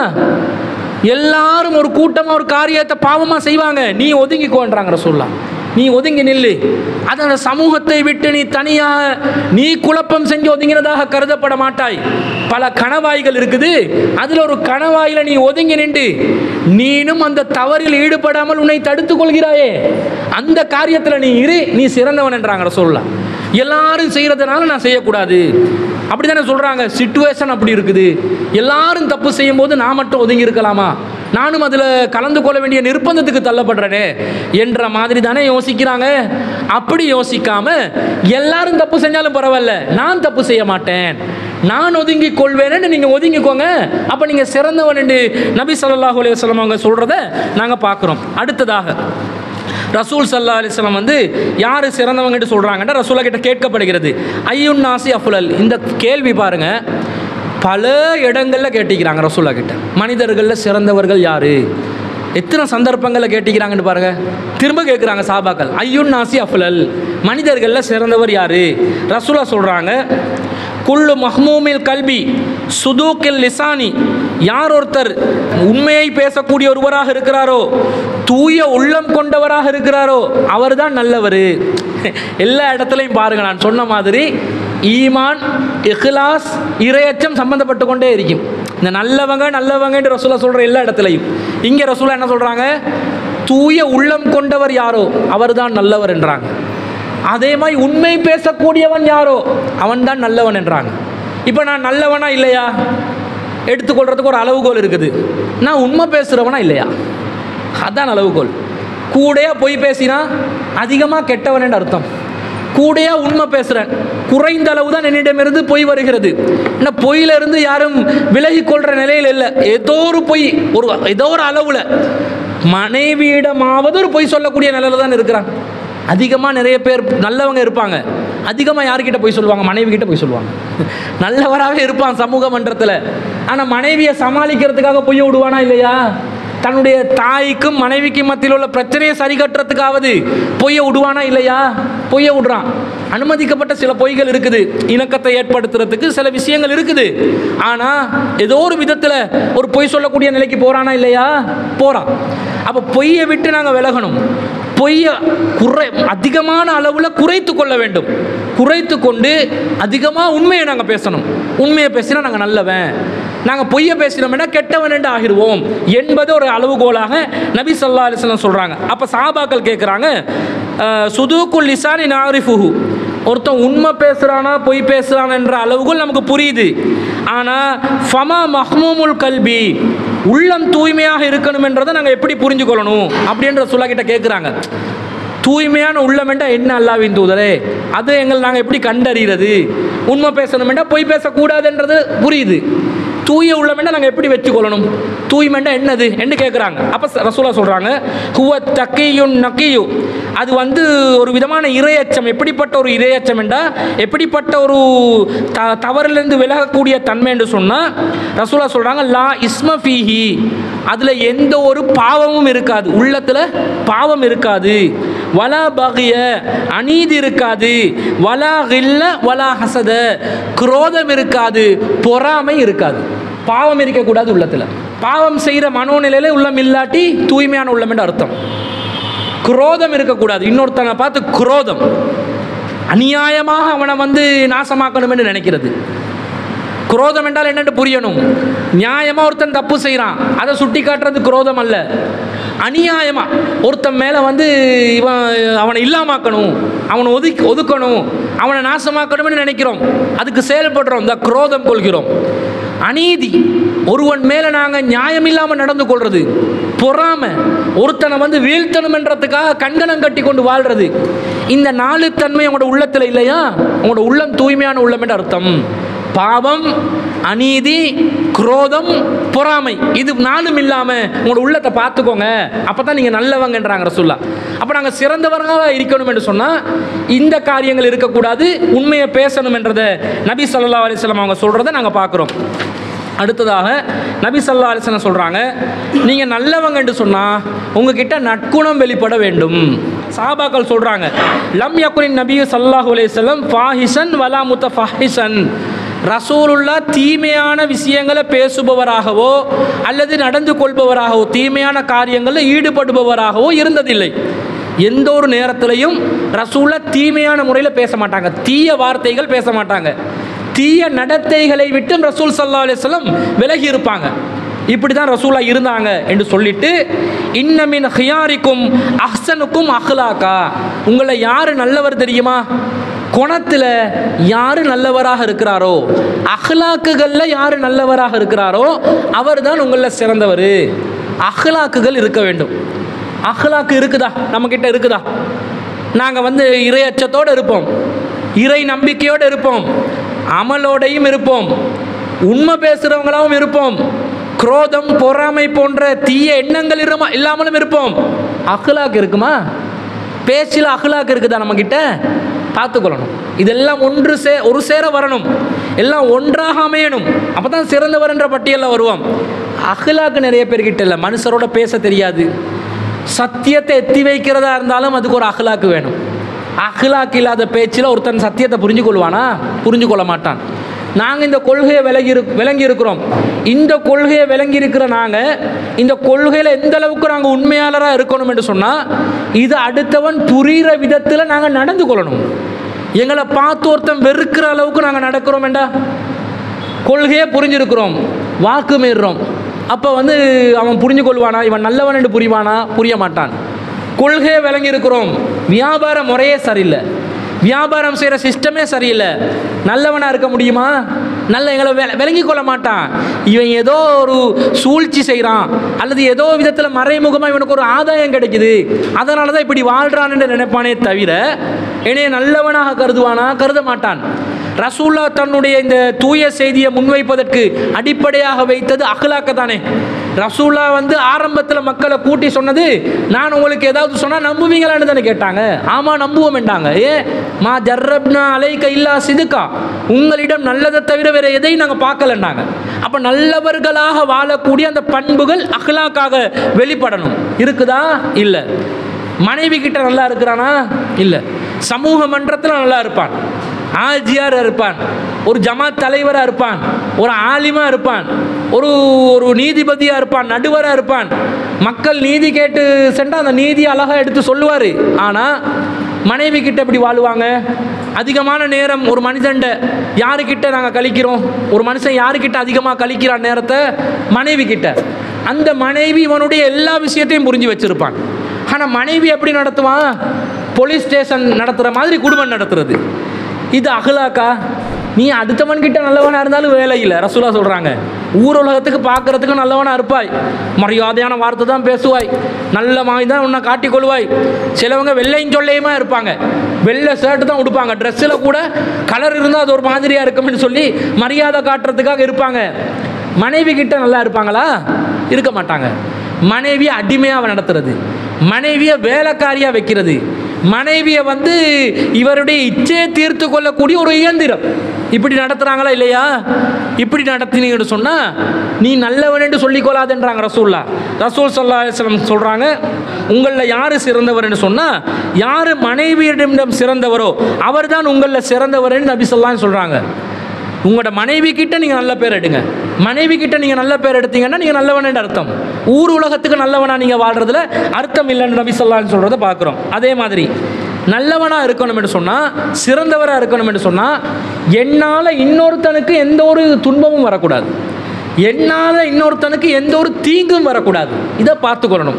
எல்லாரும் ஒரு கூட்டமாக ஒரு காரியத்தை பாவமாக செய்வாங்க நீ ஒதுங்கிக்கோன்றாங்க சொல்லலாம் நீ ஒதுங்கி நில்லு அது அந்த சமூகத்தை விட்டு நீ தனியாக நீ குழப்பம் செஞ்சு ஒதுங்கினதாக கருதப்பட மாட்டாய் பல கணவாய்கள் இருக்குது அதில் ஒரு கணவாயில் நீ ஒதுங்கி நின்று நீனும் அந்த தவறில் ஈடுபடாமல் உன்னை தடுத்துக் கொள்கிறாயே அந்த காரியத்தில் நீ இரு நீ சிறந்தவன் என்றாங்க சொல்லலாம் எல்லாரும் செய்கிறதுனால நான் செய்யக்கூடாது அப்படி தானே சொல்கிறாங்க சுச்சுவேஷன் அப்படி இருக்குது எல்லாரும் தப்பு செய்யும் போது நான் மட்டும் ஒதுங்கி இருக்கலாமா நானும் அதில் கலந்து கொள்ள வேண்டிய நிர்பந்தத்துக்கு தள்ளப்படுறேனே என்ற மாதிரி தானே யோசிக்கிறாங்க அப்படி யோசிக்காம எல்லாரும் தப்பு செஞ்சாலும் பரவாயில்ல நான் தப்பு செய்ய மாட்டேன் நான் ஒதுங்கி கொள்வேன்னு நீங்கள் ஒதுங்கிக்கோங்க அப்போ நீங்கள் சிறந்தவன் என்று நபி ஸல்லல்லாஹு அலைஹி வஸல்லம் அவங்க சொல்கிறத நாங்கள் பார்க்குறோம் அடுத்ததாக ரசூல் சல்லா அலிஸ்லாம் வந்து யார் சிறந்தவங்கன்னு சொல்கிறாங்கன்ற ரசூலா கிட்ட கேட்கப்படுகிறது ஐயுன் நாசி அஃபுலல் இந்த கேள்வி பாருங்க பல இடங்களில் கேட்டிக்கிறாங்க ரசூலா கிட்ட மனிதர்களில் சிறந்தவர்கள் யார் எத்தனை சந்தர்ப்பங்களில் கேட்டிக்கிறாங்கன்னு பாருங்க திரும்ப கேட்குறாங்க சாபாக்கள் ஐயுன் நாசி அஃபுலல் மனிதர்களில் சிறந்தவர் யார் ரசூலா சொல்கிறாங்க குல்லு மஹ்மூமில் கல்வி சுதூக்கில் லிசானி யார் ஒருத்தர் உண்மையை பேசக்கூடிய ஒருவராக இருக்கிறாரோ தூய உள்ளம் கொண்டவராக இருக்கிறாரோ அவர்தான் நல்லவர் எல்லா இடத்துலையும் பாருங்க நான் சொன்ன மாதிரி ஈமான் இஹ்லாஸ் இரையச்சம் சம்பந்தப்பட்டு கொண்டே இருக்கும் இந்த நல்லவங்க நல்லவங்கன்ற ரசூலா சொல்கிற எல்லா இடத்துலையும் இங்கே ரசூலா என்ன சொல்கிறாங்க தூய உள்ளம் கொண்டவர் யாரோ அவர்தான் நல்லவர் என்றாங்க அதே மாதிரி உண்மை பேசக்கூடியவன் யாரோ அவன் தான் நல்லவன் என்றாங்க இப்போ நான் நல்லவனா இல்லையா எடுத்துக்கொள்றதுக்கு ஒரு அளவுகோல் இருக்குது நான் உண்மை பேசுகிறவனா இல்லையா அதான் அளவுகோல் கூடையா பொய் பேசினா அதிகமாக கெட்டவன் அர்த்தம் கூடையா உண்மை பேசுகிறேன் குறைந்த அளவு தான் என்னிடமிருந்து பொய் வருகிறது என்ன பொய்யிலிருந்து யாரும் விலகி கொள்கிற நிலையில் இல்லை ஏதோ ஒரு பொய் ஒரு ஏதோ ஒரு அளவில் மனைவியிடமாவது ஒரு பொய் சொல்லக்கூடிய நிலையில் தான் இருக்கிறான் அதிகமாக நிறைய பேர் நல்லவங்க இருப்பாங்க அதிகமாக யார்கிட்ட போய் சொல்லுவாங்க மனைவி கிட்ட போய் சொல்லுவாங்க நல்லவராகவே இருப்பான் சமூக மன்றத்தில் ஆனால் மனைவியை சமாளிக்கிறதுக்காக பொய்ய விடுவானா இல்லையா தன்னுடைய தாய்க்கும் மனைவிக்கும் மத்தியில் உள்ள பிரச்சனையை சரி கட்டுறதுக்காவது பொய்ய விடுவானா இல்லையா பொய்ய விடுறான் அனுமதிக்கப்பட்ட சில பொய்கள் இருக்குது இணக்கத்தை ஏற்படுத்துறதுக்கு சில விஷயங்கள் இருக்குது ஆனால் ஏதோ ஒரு விதத்தில் ஒரு பொய் சொல்லக்கூடிய நிலைக்கு போகிறானா இல்லையா போகிறான் அப்போ பொய்யை விட்டு நாங்கள் விலகணும் பொய்யை குறை அதிகமான அளவில் குறைத்து கொள்ள வேண்டும் குறைத்து கொண்டு அதிகமாக உண்மையை நாங்கள் பேசணும் உண்மையை பேசினா நாங்கள் நல்லவன் நாங்கள் பொய்யை பேசினோம்னா கெட்டவன் என்று ஆகிடுவோம் என்பது ஒரு அளவுகோலாக நபி சொல்லா அலிஸ்லாம் சொல்கிறாங்க அப்போ சாபாக்கள் கேட்குறாங்க சுதுக்குல் லிசானி நாரிஃபுஹு ஒருத்தன் உண்மை பேசுகிறானா பொய் பேசுகிறான் என்ற அளவுகள் நமக்கு புரியுது ஆனால் ஃபமா மஹ்மூமுல் கல்வி உள்ளம் தூய்மையாக இருக்கணும் என்றதை நாங்கள் எப்படி புரிஞ்சுக்கொள்ளணும் அப்படின்ற சொல்ல கிட்ட கேட்குறாங்க தூய்மையான உள்ளம் என்றால் என்ன அல்லாவின் தூதரே அது எங்கள் நாங்கள் எப்படி கண்டறிகிறது உண்மை பேசணும் என்றால் பொய் பேசக்கூடாதுன்றது புரியுது தூய உள்ளமெண்டா நாங்கள் எப்படி வச்சுக்கொள்ளணும் தூய்மெண்டா என்னது என்று கேட்குறாங்க அப்போ ரசூலா சொல்கிறாங்க ஹுவ தக்கையுன் நக்கியு அது வந்து ஒரு விதமான இரையச்சம் எப்படிப்பட்ட ஒரு இரையச்சம் என்றால் எப்படிப்பட்ட ஒரு த தவறிலிருந்து விலகக்கூடிய தன்மை என்று சொன்னால் ரசூலா சொல்கிறாங்க லா இஸ்ம ஃபீஹி அதில் எந்த ஒரு பாவமும் இருக்காது உள்ளத்தில் பாவம் இருக்காது வலா பகிய அநீதி இருக்காது வலா கில்ல வலா ஹசத குரோதம் இருக்காது பொறாமை இருக்காது பாவம் இருக்கக்கூடாது உள்ளத்தில் பாவம் செய்கிற மனோநிலையில உள்ளம் இல்லாட்டி தூய்மையான உள்ளம் என்று அர்த்தம் குரோதம் இருக்கக்கூடாது இன்னொருத்தனை பார்த்து குரோதம் அநியாயமாக அவனை வந்து நாசமாக்கணும் என்று நினைக்கிறது குரோதம் என்றால் என்னென்று புரியணும் நியாயமாக ஒருத்தன் தப்பு செய்கிறான் அதை சுட்டி காட்டுறது குரோதம் அல்ல அநியாயமாக ஒருத்தன் மேலே வந்து இவன் அவனை இல்லாமாக்கணும் அவனை ஒதுக்கி ஒதுக்கணும் அவனை நாசமாக்கணும்னு நினைக்கிறோம் அதுக்கு செயல்படுறோம் இந்த குரோதம் கொள்கிறோம் அநீதி ஒருவன் மேலே நாங்கள் நியாயம் இல்லாமல் நடந்து கொள்வது பொறாம ஒருத்தனை வந்து வீழ்த்தணுமென்றதுக்காக கங்கணம் கட்டி கொண்டு வாழ்றது இந்த நாலு தன்மை உங்களோட உள்ளத்தில் இல்லையா உங்களோட உள்ளம் தூய்மையான உள்ளம் என்று அர்த்தம் பாவம் அநீதி குரோதம் பொறாமை இது நாளும் இல்லாமல் உங்களோட உள்ளத்தை பார்த்துக்கோங்க அப்போ தான் நீங்கள் நல்லவங்கன்றாங்க ரசுல்லா அப்போ நாங்கள் சிறந்தவர்களாக இருக்கணும் என்று சொன்னால் இந்த காரியங்கள் இருக்கக்கூடாது உண்மையை பேசணும் என்றதை நபி சொல்லா அலிஸ்லாம் அவங்க சொல்கிறத நாங்கள் பார்க்குறோம் அடுத்ததாக நபி சல்லா அலிஸ்லாம் சொல்கிறாங்க நீங்கள் நல்லவங்கன்னு சொன்னால் உங்ககிட்ட நற்குணம் வெளிப்பட வேண்டும் சாபாக்கள் சொல்கிறாங்க லம் யக்குனின் நபி சல்லாஹூ அலையம் ஃபாஹிசன் வலா முத்த ஃபாஹிசன் ரசூலுல்லா தீமையான விஷயங்களை பேசுபவராகவோ அல்லது நடந்து கொள்பவராகவோ தீமையான காரியங்களில் ஈடுபடுபவராகவோ இருந்ததில்லை எந்த ஒரு நேரத்திலையும் ரசூலா தீமையான முறையில் பேச மாட்டாங்க தீய வார்த்தைகள் பேச மாட்டாங்க தீய நடத்தைகளை விட்டு ரசூல் சல்லா அலிஸ்லம் விலகி இருப்பாங்க இப்படி தான் ரசூலா இருந்தாங்க என்று சொல்லிட்டு இன்னமின் ஹியாரிக்கும் அஹ்சனுக்கும் அஹ்லாக்கா உங்களை யார் நல்லவர் தெரியுமா குணத்தில் யார் நல்லவராக இருக்கிறாரோ அஹ்லாக்குகளில் யார் நல்லவராக இருக்கிறாரோ அவர் தான் உங்களில் சிறந்தவர் அஹ்லாக்குகள் இருக்க வேண்டும் அஹ்லாக்கு இருக்குதா நம்மக்கிட்ட இருக்குதா நாங்கள் வந்து இறை அச்சத்தோடு இருப்போம் இறை நம்பிக்கையோடு இருப்போம் அமலோடையும் இருப்போம் உண்மை பேசுகிறவங்களாகவும் இருப்போம் குரோதம் பொறாமை போன்ற தீய எண்ணங்கள் இருமா இல்லாமலும் இருப்போம் அஹ்லாக்கு இருக்குமா பேச்சில் அஹ்லாக்கு இருக்குதா நம்மக்கிட்ட பார்த்துக்கொள்ளணும் இதெல்லாம் ஒன்று சே ஒரு சேர வரணும் எல்லாம் ஒன்றாக அமையணும் அப்போ தான் சிறந்தவர் என்ற பட்டியலில் வருவோம் அஹ்லாக்கு நிறைய பேர்கிட்ட இல்லை மனுஷரோட பேச தெரியாது சத்தியத்தை எத்தி வைக்கிறதா இருந்தாலும் அதுக்கு ஒரு அஹ்லாக்கு வேணும் அஹ்லாக் இல்லாத பேச்சில் ஒருத்தன் சத்தியத்தை புரிஞ்சு கொள்வானா புரிஞ்சு கொள்ள மாட்டான் நாங்கள் இந்த கொள்கையை விலகி இரு விளங்கி இருக்கிறோம் இந்த கொள்கையை விளங்கி இருக்கிற நாங்கள் இந்த கொள்கையில் எந்த அளவுக்கு நாங்கள் உண்மையாளராக இருக்கணும் என்று சொன்னால் இது அடுத்தவன் புரிகிற விதத்தில் நாங்கள் நடந்து கொள்ளணும் எங்களை பார்த்து ஒருத்தன் வெறுக்கிற அளவுக்கு நாங்கள் நடக்கிறோம் வேண்டா கொள்கையை புரிஞ்சிருக்கிறோம் வாக்கு மீறுறோம் அப்போ வந்து அவன் புரிஞ்சு கொள்வானா இவன் நல்லவன் என்று புரிவானா புரிய மாட்டான் கொள்கையை விளங்கி இருக்கிறோம் வியாபார முறையே சரியில்லை வியாபாரம் செய்கிற சிஸ்டமே சரியில்லை நல்லவனாக இருக்க முடியுமா நல்ல எங்களை வெ விளங்கி கொள்ள மாட்டான் இவன் ஏதோ ஒரு சூழ்ச்சி செய்கிறான் அல்லது ஏதோ விதத்தில் மறைமுகமாக இவனுக்கு ஒரு ஆதாயம் கிடைக்குது அதனால தான் இப்படி வாழ்கிறான்னு நினைப்பானே தவிர என்னைய நல்லவனாக கருதுவானா கருத மாட்டான் ரசூல்லா தன்னுடைய இந்த தூய செய்தியை முன்வைப்பதற்கு அடிப்படையாக வைத்தது அகலாக்க தானே ரசூல்லா வந்து ஆரம்பத்தில் மக்களை கூட்டி சொன்னது நான் உங்களுக்கு ஏதாவது சொன்னால் நம்புவீங்களான்னு தானே கேட்டாங்க ஆமாம் நம்புவோம் என்றாங்க ஏ மா ஜர்ரப்னா அலைக்க இல்லா சிதுக்கா உங்களிடம் நல்லதை தவிர வேற எதையும் நாங்கள் பார்க்கலன்னாங்க அப்போ நல்லவர்களாக வாழக்கூடிய அந்த பண்புகள் அஹ்லாக்காக வெளிப்படணும் இருக்குதா இல்லை மனைவி கிட்ட நல்லா இருக்கிறானா இல்லை சமூக மன்றத்தில் நல்லா இருப்பான் ஆஜியார் இருப்பான் ஒரு ஜமாத் தலைவராக இருப்பான் ஒரு ஆலிமாக இருப்பான் ஒரு ஒரு நீதிபதியாக இருப்பான் நடுவராக இருப்பான் மக்கள் நீதி கேட்டு சென்றால் அந்த நீதியை அழகாக எடுத்து சொல்லுவார் ஆனால் மனைவி கிட்ட எப்படி வாழுவாங்க அதிகமான நேரம் ஒரு மனிதன்ட யாருக்கிட்ட நாங்கள் கழிக்கிறோம் ஒரு மனுஷன் யாருக்கிட்ட அதிகமாக கழிக்கிறான் நேரத்தை மனைவி கிட்ட அந்த மனைவி இவனுடைய எல்லா விஷயத்தையும் புரிஞ்சு வச்சிருப்பான் ஆனால் மனைவி எப்படி நடத்துவான் போலீஸ் ஸ்டேஷன் நடத்துகிற மாதிரி குடும்பம் நடத்துறது இது அகலாக்கா நீ அடுத்தவன் கிட்ட நல்லவனாக இருந்தாலும் வேலை இல்லை ரசூலா சொல்கிறாங்க ஊர் உலகத்துக்கு பார்க்கறதுக்கு நல்லவனாக இருப்பாய் மரியாதையான வார்த்தை தான் பேசுவாய் நல்ல மாதிரி தான் உன்னை காட்டிக்கொள்வாய் சிலவங்க வெள்ளையும் சொல்லையுமா இருப்பாங்க வெள்ளை ஷர்ட் தான் உடுப்பாங்க ட்ரெஸ்ஸில் கூட கலர் இருந்தால் அது ஒரு மாதிரியாக இருக்கும்னு சொல்லி மரியாதை காட்டுறதுக்காக இருப்பாங்க மனைவி கிட்ட நல்லா இருப்பாங்களா இருக்க மாட்டாங்க மனைவியை அடிமையாக நடத்துறது மனைவியை வேலைக்காரியாக வைக்கிறது மனைவியை வந்து இவருடைய இச்சையை தீர்த்து கொள்ளக்கூடிய ஒரு இயந்திரம் இப்படி நடத்துகிறாங்களா இல்லையா இப்படி நடத்தினீங்கன்னு சொன்னால் நீ நல்லவன் என்று சொல்லிக்கொள்ளாதுன்றாங்க ரசூல்லா ரசூல் சல்லா அலிஸ்லம் சொல்கிறாங்க உங்களில் யார் சிறந்தவர்னு சொன்னால் யார் மனைவியிடம் சிறந்தவரோ அவர் தான் உங்களில் சிறந்தவர்னு நபி சொல்லான்னு சொல்கிறாங்க உங்களோட மனைவி கிட்ட நீங்கள் நல்ல பேர் எடுங்க மனைவி கிட்ட நீங்கள் நல்ல பேர் எடுத்தீங்கன்னா நீங்கள் நல்லவனு அர்த்தம் ஊர் உலகத்துக்கு நல்லவனா நீங்கள் வாழ்றதுல அர்த்தம் இல்லைன்னு நபி சொல்லான்னு சொல்கிறத பார்க்குறோம் அதே மாதிரி நல்லவனாக இருக்கணும் என்று சொன்னால் சிறந்தவராக இருக்கணும் என்று சொன்னால் என்னால் இன்னொருத்தனுக்கு எந்த ஒரு துன்பமும் வரக்கூடாது என்னால் இன்னொருத்தனுக்கு எந்த ஒரு தீங்கும் வரக்கூடாது இதை பார்த்துக்கொள்ளணும்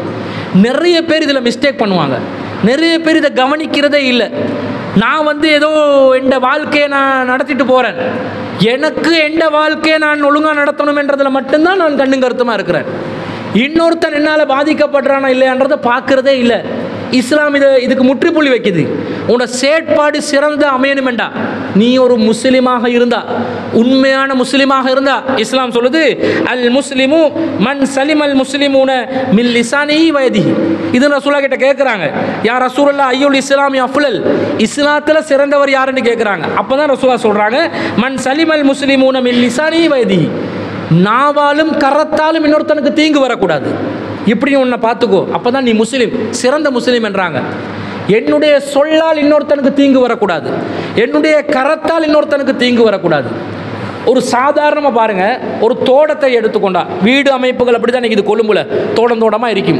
நிறைய பேர் இதில் மிஸ்டேக் பண்ணுவாங்க நிறைய பேர் இதை கவனிக்கிறதே இல்லை நான் வந்து ஏதோ எந்த வாழ்க்கையை நான் நடத்திட்டு போகிறேன் எனக்கு எந்த வாழ்க்கையை நான் ஒழுங்காக நடத்தணுமென்றதில் மட்டும்தான் நான் கண்ணும் கருத்துமாக இருக்கிறேன் இன்னொருத்தன் என்னால் பாதிக்கப்படுறானா இல்லையான்றதை பார்க்குறதே இல்லை இஸ்லாம் இதை இதுக்கு முற்றுப்புள்ளி வைக்குது உன்னோட செயற்பாடு சிறந்த அமையணுமெண்டா நீ ஒரு முஸ்லீமாக இருந்தா உண்மையான முஸ்லீமாக இருந்தா இஸ்லாம் சொல்லுது அல் முஸ்லிமு மன் சலிம் அல் முஸ்லிமூன மில் லிசானி வயதி இது ரசூலா கிட்ட கேட்குறாங்க யார் ரசூலல்லா ஐயுல் இஸ்லாம் அஃபுலல் இஸ்லாத்தில் சிறந்தவர் யாருன்னு கேட்குறாங்க அப்போ தான் ரசூலா சொல்கிறாங்க மன் சலிம் அல் முஸ்லிமூன மில் லிசானி வயதி நாவாலும் கரத்தாலும் இன்னொருத்தனுக்கு தீங்கு வரக்கூடாது இப்படி உன்னை பார்த்துக்கோ அப்போ தான் நீ முஸ்லீம் சிறந்த முஸ்லீம் என்றாங்க என்னுடைய சொல்லால் இன்னொருத்தனுக்கு தீங்கு வரக்கூடாது என்னுடைய கரத்தால் இன்னொருத்தனுக்கு தீங்கு வரக்கூடாது ஒரு சாதாரணமாக பாருங்கள் ஒரு தோட்டத்தை எடுத்துக்கொண்டா வீடு அமைப்புகள் அப்படி தான் இது கொழும்புல தோட்டம் தோட்டமாக இருக்கும்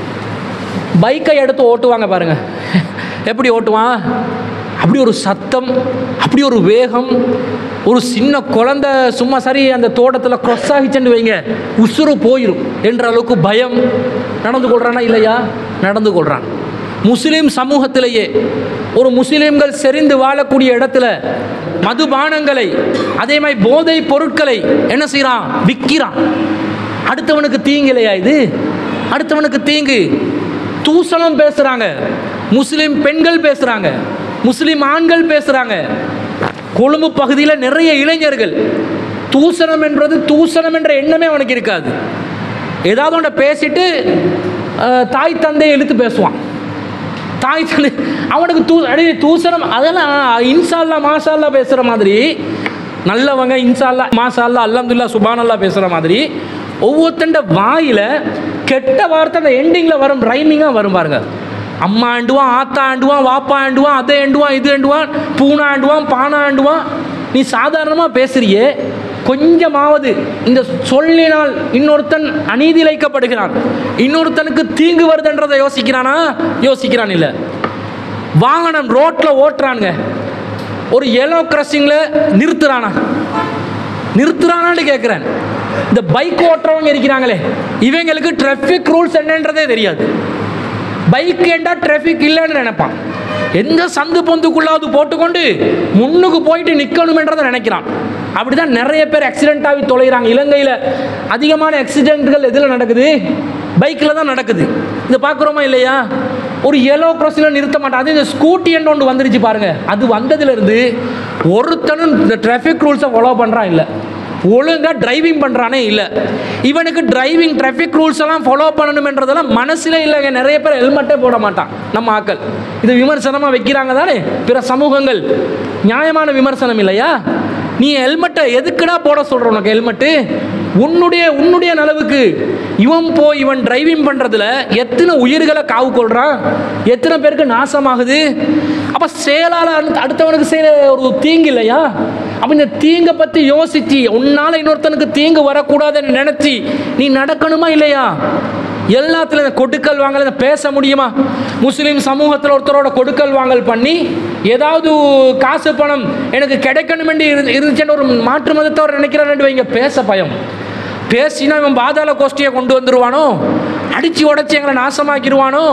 பைக்கை எடுத்து ஓட்டுவாங்க பாருங்க எப்படி ஓட்டுவான் அப்படி ஒரு சத்தம் அப்படி ஒரு வேகம் ஒரு சின்ன குழந்தை சும்மா சரி அந்த தோட்டத்தில் க்ரொஸ் ஆகிச்சுன்னு வைங்க உசுறு போயிடும் என்ற அளவுக்கு பயம் நடந்து கொள்றானா இல்லையா நடந்து கொள்றான் முஸ்லீம் சமூகத்திலேயே ஒரு முஸ்லீம்கள் செறிந்து வாழக்கூடிய இடத்துல மதுபானங்களை அதே மாதிரி போதை பொருட்களை என்ன செய்கிறான் விற்கிறான் அடுத்தவனுக்கு தீங்கு இல்லையா இது அடுத்தவனுக்கு தீங்கு தூசணம் பேசுகிறாங்க முஸ்லீம் பெண்கள் பேசுகிறாங்க முஸ்லீம் ஆண்கள் பேசுகிறாங்க கொழும்பு பகுதியில் நிறைய இளைஞர்கள் தூசணம் என்பது தூசணம் என்ற எண்ணமே அவனுக்கு இருக்காது ஏதாவது ஒன்றை பேசிட்டு அஹ், தாய் தந்தையை இழுத்து பேசுவான் தாய் தந்தை அவனுக்கு தூ அடி தூசணம் அதெல்லாம் இன்சால்லா மாசால்லா பேசுகிற மாதிரி நல்லவங்க இன்சால்லா மாசால்லா அல்ஹம்துலில்லாஹ் சுபானல்லா பேசுகிற மாதிரி ஒவ்வொருத்தண்ட வாயில் கெட்ட வார்த்தை அந்த எண்டிங்கில் வரும் ரைமிங்காக வரும் பாருங்க அம்மா ஆண்டுவான் ஆத்தா ஆண்டுவான் வாப்பா ஆண்டுவான் அதை ஆண்டுவான் இது ஆண்டுவான் பூனை ஆண்டுவான் பானை ஆண்டுவான் நீ சாதாரணமாக பேசுறியே கொஞ்சமாவது இந்த சொல்லினால் இன்னொருத்தன் அநீதி இழைக்கப்படுகிறான் இன்னொருத்தனுக்கு தீங்கு வருதுன்றதை யோசிக்கிறானா யோசிக்கிறான் இல்லை வாகனம் ரோட்டில் ஓட்டுறானுங்க ஒரு எல்லோ கிராசிங்கில் நிறுத்துறானா நிறுத்துறானான்னு கேட்குறேன் இந்த பைக் ஓட்டுறவங்க இருக்கிறாங்களே இவங்களுக்கு டிராஃபிக் ரூல்ஸ் என்னன்றதே தெரியாது பைக் ஏண்டா டிராஃபிக் இல்லைன்னு நினைப்பான் எந்த சந்து பொந்துக்குள்ளாவது போட்டுக்கொண்டு முன்னுக்கு போயிட்டு நிற்கணுமென்றதை நினைக்கிறான் அப்படிதான் நிறைய பேர் ஆக்சிடென்ட் ஆகி தொலைகிறாங்க இலங்கையில் அதிகமான ஆக்சிடென்ட்கள் எதில் நடக்குது பைக்கில் தான் நடக்குது இதை பார்க்குறோமா இல்லையா ஒரு எல்லோ கிராஸில் நிறுத்த மாட்டான் அது இந்த ஸ்கூட்டி என்று ஒன்று வந்துருச்சு பாருங்க அது வந்ததுலேருந்து ஒருத்தனும் இந்த டிராஃபிக் ரூல்ஸை ஃபாலோ பண்ணுறான் இல்லை ஒழுங்காக டிரைவிங் பண்ணுறானே இல்லை இவனுக்கு டிரைவிங் டிராஃபிக் ரூல்ஸ் எல்லாம் ஃபாலோ பண்ணணுமென்றதெல்லாம் மனசிலே இல்லைங்க நிறைய பேர் ஹெல்மெட்டே போட மாட்டான் நம்ம ஆக்கள் இது விமர்சனமாக வைக்கிறாங்க தானே பிற சமூகங்கள் நியாயமான விமர்சனம் இல்லையா நீ ஹெல்மெட்டை எதுக்குடா போட சொல்கிற உனக்கு ஹெல்மெட்டு உன்னுடைய உன்னுடைய நலவுக்கு இவன் போய் இவன் டிரைவிங் பண்ணுறதுல எத்தனை உயிர்களை காவு கொள்றான் எத்தனை பேருக்கு நாசமாகுது அப்போ செயலால் அடுத்தவனுக்கு செய்ய ஒரு தீங்கு இல்லையா அப்போ இந்த தீங்கை பற்றி யோசிச்சு உன்னால் இன்னொருத்தனுக்கு தீங்கு வரக்கூடாதுன்னு நினச்சி நீ நடக்கணுமா இல்லையா எல்லாத்துலையும் இந்த கொடுக்கல் வாங்கல் இந்த பேச முடியுமா முஸ்லீம் சமூகத்தில் ஒருத்தரோட கொடுக்கல் வாங்கல் பண்ணி ஏதாவது காசு பணம் எனக்கு கிடைக்கணுமென்று இரு இருந்துச்சுன்னு ஒரு மாற்று மதத்தவர் நினைக்கிறான்னு வைங்க பேச பயம் பேசினா இவன் பாதாள கோஷ்டியை கொண்டு வந்துருவானோ அடித்து உடச்சி எங்களை நாசமாக்கிடுவானோ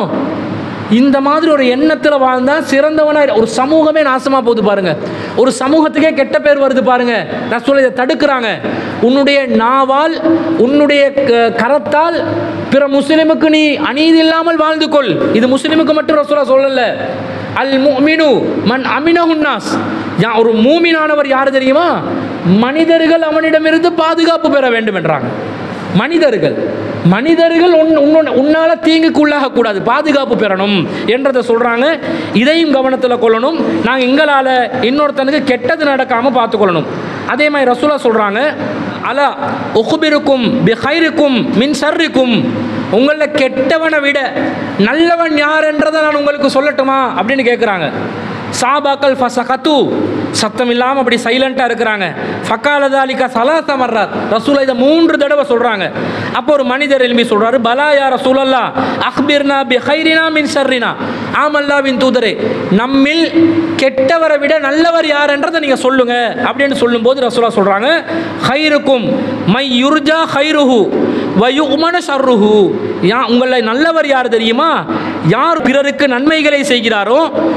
இந்த மாதிரி ஒரு எண்ணத்தில் வாழ்ந்தா சிறந்தவனாக ஒரு சமூகமே நாசமாக போகுது பாருங்க ஒரு சமூகத்துக்கே கெட்ட பேர் வருது பாருங்க நான் சொல்ல இதை தடுக்கிறாங்க உன்னுடைய நாவால் உன்னுடைய க- கரத்தால் பிற முஸ்லிமுக்கு நீ அநீதி இல்லாமல் வாழ்ந்து கொள் இது முஸ்லிமுக்கு மட்டும் ரசூலா சொல்லல அல் முமினு மன் அமினஹுன்னாஸ் யா ஒரு மூமினானவர் யார் தெரியுமா மனிதர்கள் அவனிடமிருந்து பாதுகாப்பு பெற வேண்டும் என்றாங்க மனிதர்கள் மனிதர்கள் உன் உன்னோட உன்னால் தீங்குக்கு உள்ளாகக்கூடாது பாதுகாப்பு பெறணும் என்றதை சொல்கிறாங்க இதையும் கவனத்தில் கொள்ளணும் நாங்கள் எங்களால் இன்னொருத்தனுக்கு கெட்டது நடக்காமல் பார்த்துக்கொள்ளணும் அதே மாதிரி ரசூலா சொல்கிறாங்க அலா ஒகுபிருக்கும் பிஹைருக்கும் மின் சர்ரிக்கும் உங்களில் கெட்டவனை விட நல்லவன் யார் என்றதை நான் உங்களுக்கு சொல்லட்டுமா அப்படின்னு கேட்குறாங்க சாபாக்கள் ஃபசகத்து சத்தம் இல்லாமல் அப்படி சைலண்ட்டாக இருக்கிறாங்க ஃபக்காலதாலிகா சலாச மர்ராத் ரசூலா இதை மூன்று தடவை சொல்கிறாங்க அப்போ ஒரு மனிதர் எழுப்பி சொல்கிறாரு பலா யா ரசூலல்லா அக்பிர்னா பி ஹைரினா மின் ஷர்ரினா ஆமல்லாவின் தூதரே நம்மில் கெட்டவரை விட நல்லவர் யாருன்றதை நீங்கள் சொல்லுங்க அப்படின்னு சொல்லும்போது ரசூலா சொல்கிறாங்க ஹைருக்கும் மை யுர்ஜா ஹைருஹு வயுமன ஷர்ருஹு யா உங்களை நல்லவர் யார் தெரியுமா யார் பிறருக்கு நன்மைகளை செய்கிறாரோ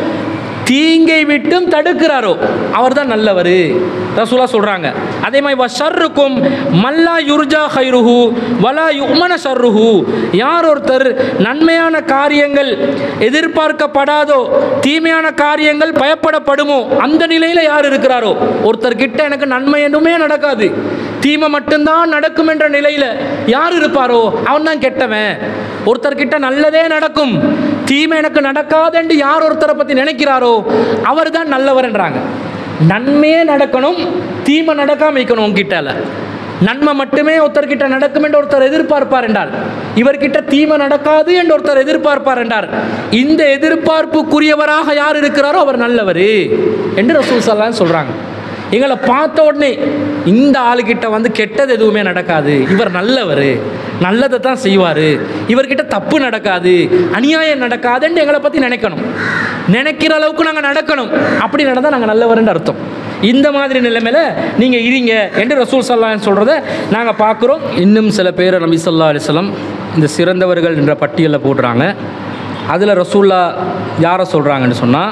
தீங்கை விட்டும் தடுக்கிறாரோ அவர் தான் நல்லவர் ரசூலா சொல்கிறாங்க அதே மாதிரி வஷர்ருக்கும் மல்லா யுர்ஜா ஹைருஹு வலா யுமன ஷர்ருஹு யார் ஒருத்தர் நன்மையான காரியங்கள் எதிர்பார்க்கப்படாதோ தீமையான காரியங்கள் பயப்படப்படுமோ அந்த நிலையில் யார் இருக்கிறாரோ ஒருத்தர் கிட்ட எனக்கு நன்மை எதுவுமே நடக்காது தீமை மட்டும்தான் நடக்கும் என்ற நிலையில் யார் இருப்பாரோ அவன் தான் கெட்டவன் ஒருத்தர் கிட்ட நல்லதே நடக்கும் தீமை எனக்கு நடக்காதுன்னு யார் ஒருத்தரை பற்றி நினைக்கிறாரோ அவர் தான் நல்லவர்ன்றாங்க நன்மையே நடக்கணும் தீமை நடக்காம வைக்கணும் உங்ககிட்டல நன்மை மட்டுமே ஒருத்தர்கிட்ட நடக்கும் என்று ஒருத்தர் எதிர்பார்ப்பார் என்றார் இவர்கிட்ட தீமை நடக்காது என்று ஒருத்தர் எதிர்பார்ப்பார் என்றார் இந்த எதிர்பார்ப்புக்குரியவராக யார் இருக்கிறாரோ அவர் நல்லவர் என்று ரசூல் சல்லாம் சொல்றாங்க எங்களை பார்த்த உடனே இந்த ஆளுகிட்ட வந்து கெட்டது எதுவுமே நடக்காது இவர் நல்லவர் நல்லதை தான் செய்வார் இவர்கிட்ட தப்பு நடக்காது அநியாயம் நடக்காதுன்னு எங்களை பற்றி நினைக்கணும் நினைக்கிற அளவுக்கு நாங்கள் நடக்கணும் அப்படி நடந்தால் நாங்கள் நல்லவர்னு அர்த்தம் இந்த மாதிரி நிலைமையில் நீங்கள் இருங்க என்று ரசூல் சல்லான்னு சொல்கிறத நாங்கள் பார்க்குறோம் இன்னும் சில பேர் நபி சொல்லா அலிஸ்லாம் இந்த சிறந்தவர்கள் என்ற பட்டியலில் போடுறாங்க அதில் ரசூல்லா யாரை சொல்கிறாங்கன்னு சொன்னால்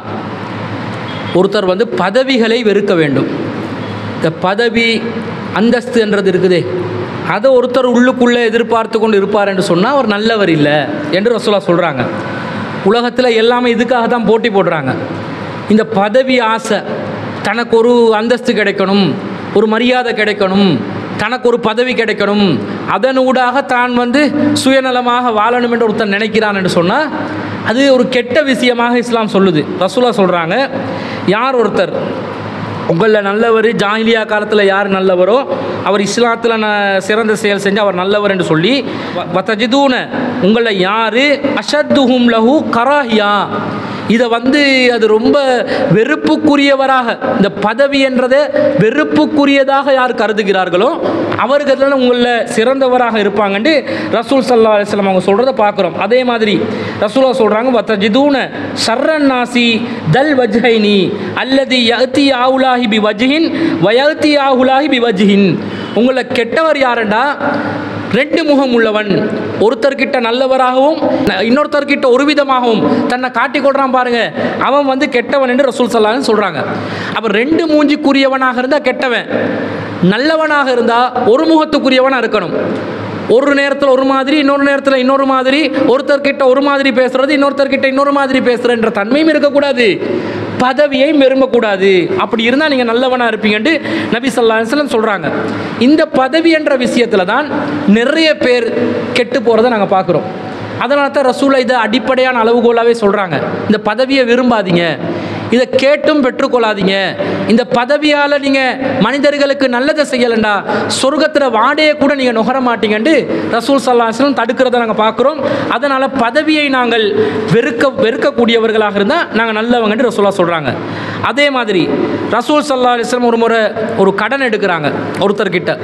ஒருத்தர் வந்து பதவிகளை வெறுக்க வேண்டும் இந்த பதவி அந்தஸ்து என்றது இருக்குதே அதை ஒருத்தர் உள்ளுக்குள்ளே எதிர்பார்த்து கொண்டு இருப்பார் என்று சொன்னால் அவர் நல்லவர் இல்லை என்று ரசூலா சொல்கிறாங்க உலகத்தில் எல்லாமே இதுக்காக தான் போட்டி போடுறாங்க இந்த பதவி ஆசை தனக்கு ஒரு அந்தஸ்து கிடைக்கணும் ஒரு மரியாதை கிடைக்கணும் தனக்கு ஒரு பதவி கிடைக்கணும் அதன் ஊடாக தான் வந்து சுயநலமாக வாழணும் என்று ஒருத்தன் நினைக்கிறான் என்று சொன்னால் அது ஒரு கெட்ட விஷயமாக இஸ்லாம் சொல்லுது ரசூலா சொல்கிறாங்க யார் ஒருத்தர் உங்களில் நல்லவர் ஜாஹிலியா காலத்தில் யார் நல்லவரோ அவர் இஸ்லாத்தில் ந- சிறந்த செயல் செஞ்சு அவர் நல்லவர் என்று சொல்லி வ- வத்தஜிதூன உங்களில் யார் அஷத்துஹும் லஹு கராஹியா இதை வந்து அது ரொம்ப வெறுப்புக்குரியவராக இந்த பதவி என்றதை வெறுப்புக்குரியதாக யார் கருதுகிறார்களோ அவர்கள் உங்களில் சிறந்தவராக இருப்பாங்கன்ட்டு ரசூல் சல்லா அலிஸ்லாம் அவங்க சொல்கிறத பார்க்குறோம் அதே மாதிரி ரசூலா சொல்கிறாங்க வத்தஜிதூன ஷர்ரன் நாசி தல் வஜ்ஹைனி அல்லது யத்தி ஆவுலாஹி பி வஜ்ஹின் வயத்தி ஆவுலாஹி பி வஜ்ஹின் உங்களை கெட்டவர் யாருண்டா ரெண்டு முகம் உள்ளவன் ஒருத்தர்கிட்ட நல்லவராகவும் ந- இன்னொருத்தர்கிட்ட ஒரு விதமாகவும் தன்னை காட்டிக் கொள்றான் பாருங்க அவன் வந்து கெட்டவன் என்று ரசூல் சல்லான்னு சொல்றாங்க அப்ப ரெண்டு மூஞ்சிக்குரியவனாக இருந்தா கெட்டவன் நல்லவனாக இருந்தா ஒரு முகத்துக்குரியவனா இருக்கணும் ஒரு நேரத்தில் ஒரு மாதிரி இன்னொரு நேரத்தில் இன்னொரு மாதிரி ஒருத்தர்கிட்ட ஒரு மாதிரி பேசுறது இன்னொருத்தர்கிட்ட இன்னொரு மாதிரி பேசுறன்ற தன்மையும் இருக்கக்கூடாது பதவியை விரும்பக்கூடாது அப்படி இருந்தால் நீங்கள் நல்லவனாக இருப்பீங்கன்ட்டு நபி ஸல்லல்லாஹு அலைஹி வஸல்லம் சொல்கிறாங்க இந்த பதவி என்ற விஷயத்தில் தான் நிறைய பேர் கெட்டு போகிறத நாங்கள் பார்க்குறோம் அதனால தான் ரசூலா இதை அடிப்படையான அளவுகோலாகவே சொல்கிறாங்க இந்த பதவியை விரும்பாதீங்க இதை கேட்டும் பெற்றுக்கொள்ளாதீங்க இந்த பதவியால் நீங்கள் மனிதர்களுக்கு நல்லதை செய்யலண்டா சொர்க்கத்தில் வாடையை கூட நீங்கள் நுகர மாட்டீங்கன்ட்டு ரசூல் சல்லாஹம் தடுக்கிறத நாங்கள் பார்க்குறோம் அதனால் பதவியை நாங்கள் வெறுக்க வெறுக்கக்கூடியவர்களாக இருந்தால் நாங்கள் நல்லவங்கன்ட்டு ரசூலா சொல்கிறாங்க அதே மாதிரி ரசூல் சல்லா அலிஸ்லாம் ஒரு முறை ஒரு கடன் எடுக்கிறாங்க ஒருத்தர்கிட்ட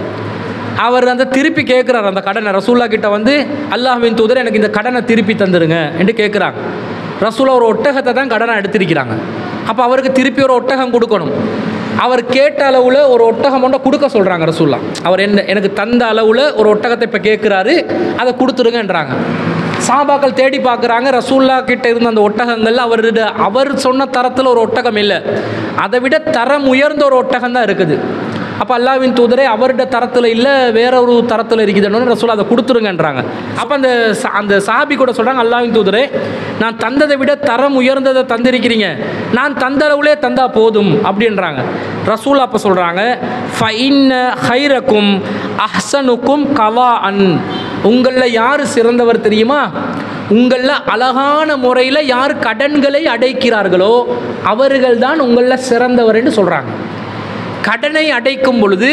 அவர் அந்த திருப்பி கேட்குறாரு அந்த கடனை ரசூல்லா கிட்ட வந்து அல்லாஹ்வின் தூதர் எனக்கு இந்த கடனை திருப்பி தந்துருங்க என்று கேட்குறாங்க ரசூலா ஒரு ஒட்டகத்தை தான் கடனை எடுத்திருக்கிறாங்க அப்போ அவருக்கு திருப்பி ஒரு ஒட்டகம் கொடுக்கணும் அவர் கேட்ட அளவில் ஒரு ஒட்டகம் ஒன்றை கொடுக்க சொல்கிறாங்க ரசூல்லா அவர் என்ன எனக்கு தந்த அளவில் ஒரு ஒட்டகத்தை இப்போ கேட்குறாரு அதை கொடுத்துருங்கன்றாங்க சாபாக்கள் தேடி பார்க்குறாங்க ரசூல்லா கிட்ட இருந்த அந்த ஒட்டகங்கள் அவருடைய அவர் சொன்ன தரத்தில் ஒரு ஒட்டகம் இல்லை அதை விட தரம் உயர்ந்த ஒரு ஒட்டகம் தான் இருக்குது அப்போ அல்லாவின் தூதரே அவருடைய தரத்தில் இல்லை வேற ஒரு தரத்தில் இருக்குதுன்னு ரசூல் அதை கொடுத்துருங்கன்றாங்க அப்போ அந்த சா- அந்த சாபி கூட சொல்கிறாங்க அல்லாவின் தூதரே நான் தந்ததை விட தரம் உயர்ந்ததை தந்திருக்கிறீங்க நான் தந்த அளவுலே தந்தா போதும் அப்படின்றாங்க ரசூல் அப்போ சொல்கிறாங்க ஃபைன்ன ஹைரக்கும் அஹ்சனுக்கும் கவா அன் உங்களில் யார் சிறந்தவர் தெரியுமா உங்களில் அழகான முறையில் யார் கடன்களை அடைக்கிறார்களோ அவர்கள் தான் உங்களில் சிறந்தவர்னு சொல்கிறாங்க கடனை அடைக்கும் பொழுது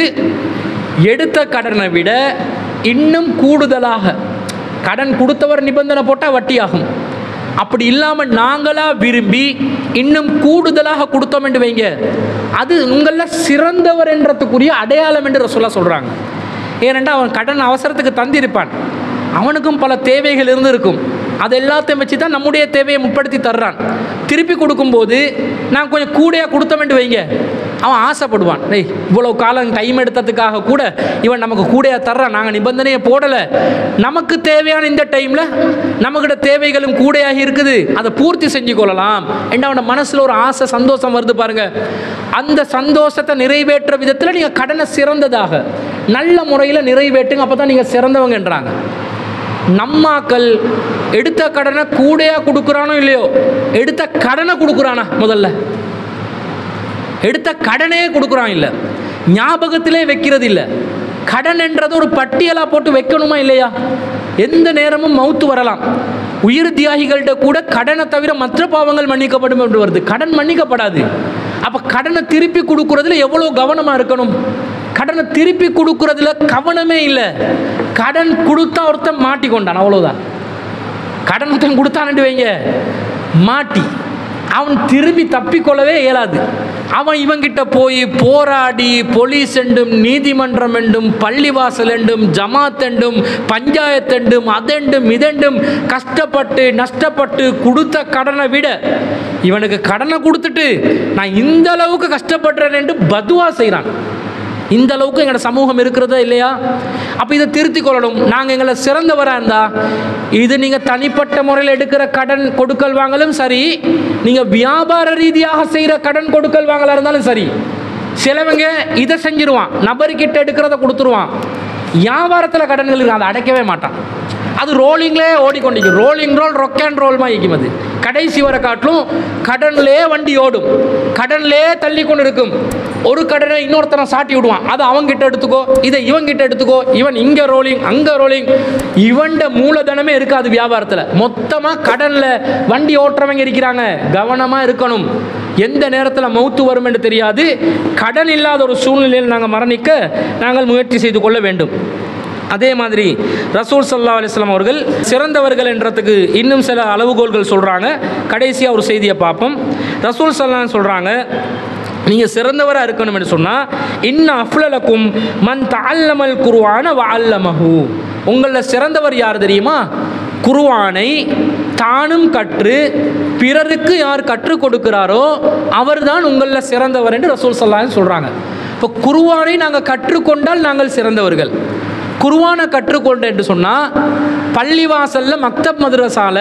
எடுத்த கடனை விட இன்னும் கூடுதலாக கடன் கொடுத்தவர் நிபந்தனை போட்டால் வட்டியாகும் அப்படி இல்லாமல் நாங்களாக விரும்பி இன்னும் கூடுதலாக கொடுத்தோம் என்று வைங்க அது உங்களில் சிறந்தவர் என்றதுக்குரிய அடையாளம் என்று சொல்ல சொல்கிறாங்க ஏனென்றா அவன் கடன் அவசரத்துக்கு தந்திருப்பான் அவனுக்கும் பல தேவைகள் இருந்திருக்கும் அது எல்லாத்தையும் வச்சு தான் நம்முடைய தேவையை முற்படுத்தி தர்றான் திருப்பி கொடுக்கும்போது நான் கொஞ்சம் கூடையாக கொடுத்தோம் என்று வைங்க அவன் ஆசைப்படுவான் டேய் இவ்வளோ காலம் டைம் எடுத்ததுக்காக கூட இவன் நமக்கு கூடையா தர்றான் நாங்கள் நிபந்தனையை போடலை நமக்கு தேவையான இந்த டைமில் நம்மக்கிட்ட தேவைகளும் கூடையாகி இருக்குது அதை பூர்த்தி செஞ்சு கொள்ளலாம் என்ன அவன மனசில் ஒரு ஆசை சந்தோஷம் வருது பாருங்க அந்த சந்தோஷத்தை நிறைவேற்ற விதத்தில் நீங்கள் கடனை சிறந்ததாக நல்ல முறையில் நிறைவேற்றுங்க அப்போ தான் நீங்கள் சிறந்தவங்கன்றாங்க நம்மாக்கள் எடுத்த கடனை கூடையா கொடுக்குறானோ இல்லையோ எடுத்த கடனை கொடுக்குறானா முதல்ல எடுத்த கடனே கொடுக்குறான் இல்லை ஞாபகத்திலே வைக்கிறது இல்லை கடன் என்றது ஒரு பட்டியலாக போட்டு வைக்கணுமா இல்லையா எந்த நேரமும் மவுத்து வரலாம் உயிர் தியாகிகள்கிட்ட கூட கடனை தவிர மற்ற பாவங்கள் மன்னிக்கப்படும் என்று வருது கடன் மன்னிக்கப்படாது அப்போ கடனை திருப்பி கொடுக்கறதுல எவ்வளோ கவனமாக இருக்கணும் கடனை திருப்பி கொடுக்கறதுல கவனமே இல்லை கடன் கொடுத்தா ஒருத்தன் மாட்டிக்கொண்டான் அவ்வளோதான் கடன் ஒருத்தன் கொடுத்தான்னு வைங்க மாட்டி அவன் திரும்பி தப்பிக்கொள்ளவே இயலாது அவன் இவங்கிட்ட போய் போராடி போலீஸ் என்றும் நீதிமன்றம் என்றும் பள்ளிவாசல் என்றும் ஜமாத் என்றும் பஞ்சாயத்து என்றும் அதெண்டும் இதெண்டும் கஷ்டப்பட்டு நஷ்டப்பட்டு கொடுத்த கடனை விட இவனுக்கு கடனை கொடுத்துட்டு நான் இந்த அளவுக்கு கஷ்டப்படுறேன் என்று பதுவா செய்கிறான் இந்த அளவுக்கு எங்களோட சமூகம் இருக்கிறதா இல்லையா அப்போ இதை திருத்திக் கொள்ளணும் நாங்கள் எங்களை சிறந்தவராக இருந்தா இது நீங்கள் தனிப்பட்ட முறையில் எடுக்கிற கடன் கொடுக்கல் வாங்கலும் சரி நீங்கள் வியாபார ரீதியாக செய்கிற கடன் கொடுக்கல் வாங்கலாக இருந்தாலும் சரி சிலவங்க இதை செஞ்சிருவான் நபர்கிட்ட எடுக்கிறத கொடுத்துருவான் வியாபாரத்தில் கடன்கள் இருக்கு அதை அடைக்கவே மாட்டான் அது ரோலிங்லே ஓடிக்கொண்டிருக்கும் rolling roll rock and roll இருக்கும் அது கடைசி வரை காட்டிலும் கடன்லே வண்டி ஓடும் கடன்லே தள்ளி கொண்டு இருக்கும் ஒரு கடனை இன்னொருத்தனை சாட்டி விடுவான் அதை அவங்கிட்ட எடுத்துக்கோ இதை இவங்கிட்ட எடுத்துக்கோ இவன் இங்கே ரோலிங் அங்கே ரோலிங் இவன்ட மூலதனமே இருக்காது வியாபாரத்தில் மொத்தமாக கடனில் வண்டி ஓட்டுறவங்க இருக்கிறாங்க கவனமாக இருக்கணும் எந்த நேரத்தில் மௌத்து வரும் என்று தெரியாது கடன் இல்லாத ஒரு சூழ்நிலையில் நாங்கள் மரணிக்க நாங்கள் முயற்சி செய்து கொள்ள வேண்டும் அதே மாதிரி ரசூல் சல்லா அலிஸ்லாம் அவர்கள் சிறந்தவர்கள் என்றதுக்கு இன்னும் சில அளவுகோல்கள் சொல்கிறாங்க கடைசியாக ஒரு செய்தியை பார்ப்போம் ரசூல் சல்லான்னு சொல்கிறாங்க நீங்கள் சிறந்தவராக இருக்கணும்னு சொன்னால் இன்ன அஃப்லலக்கும் மன் தல்லமல் குருவான வல்லமஹு உங்களில் சிறந்தவர் யார் தெரியுமா குருவானை தானும் கற்று பிறருக்கு யார் கற்றுக் கொடுக்கிறாரோ அவர்தான் உங்களில் சிறந்தவர் என்று ரசூல் சல்லான்னு சொல்கிறாங்க இப்போ குருவானை நாங்கள் கற்றுக்கொண்டால் நாங்கள் சிறந்தவர்கள் குருவானை கற்றுக்கொண்டு என்று சொன்னால் பள்ளிவாசலில் மக்தப் மதுரசால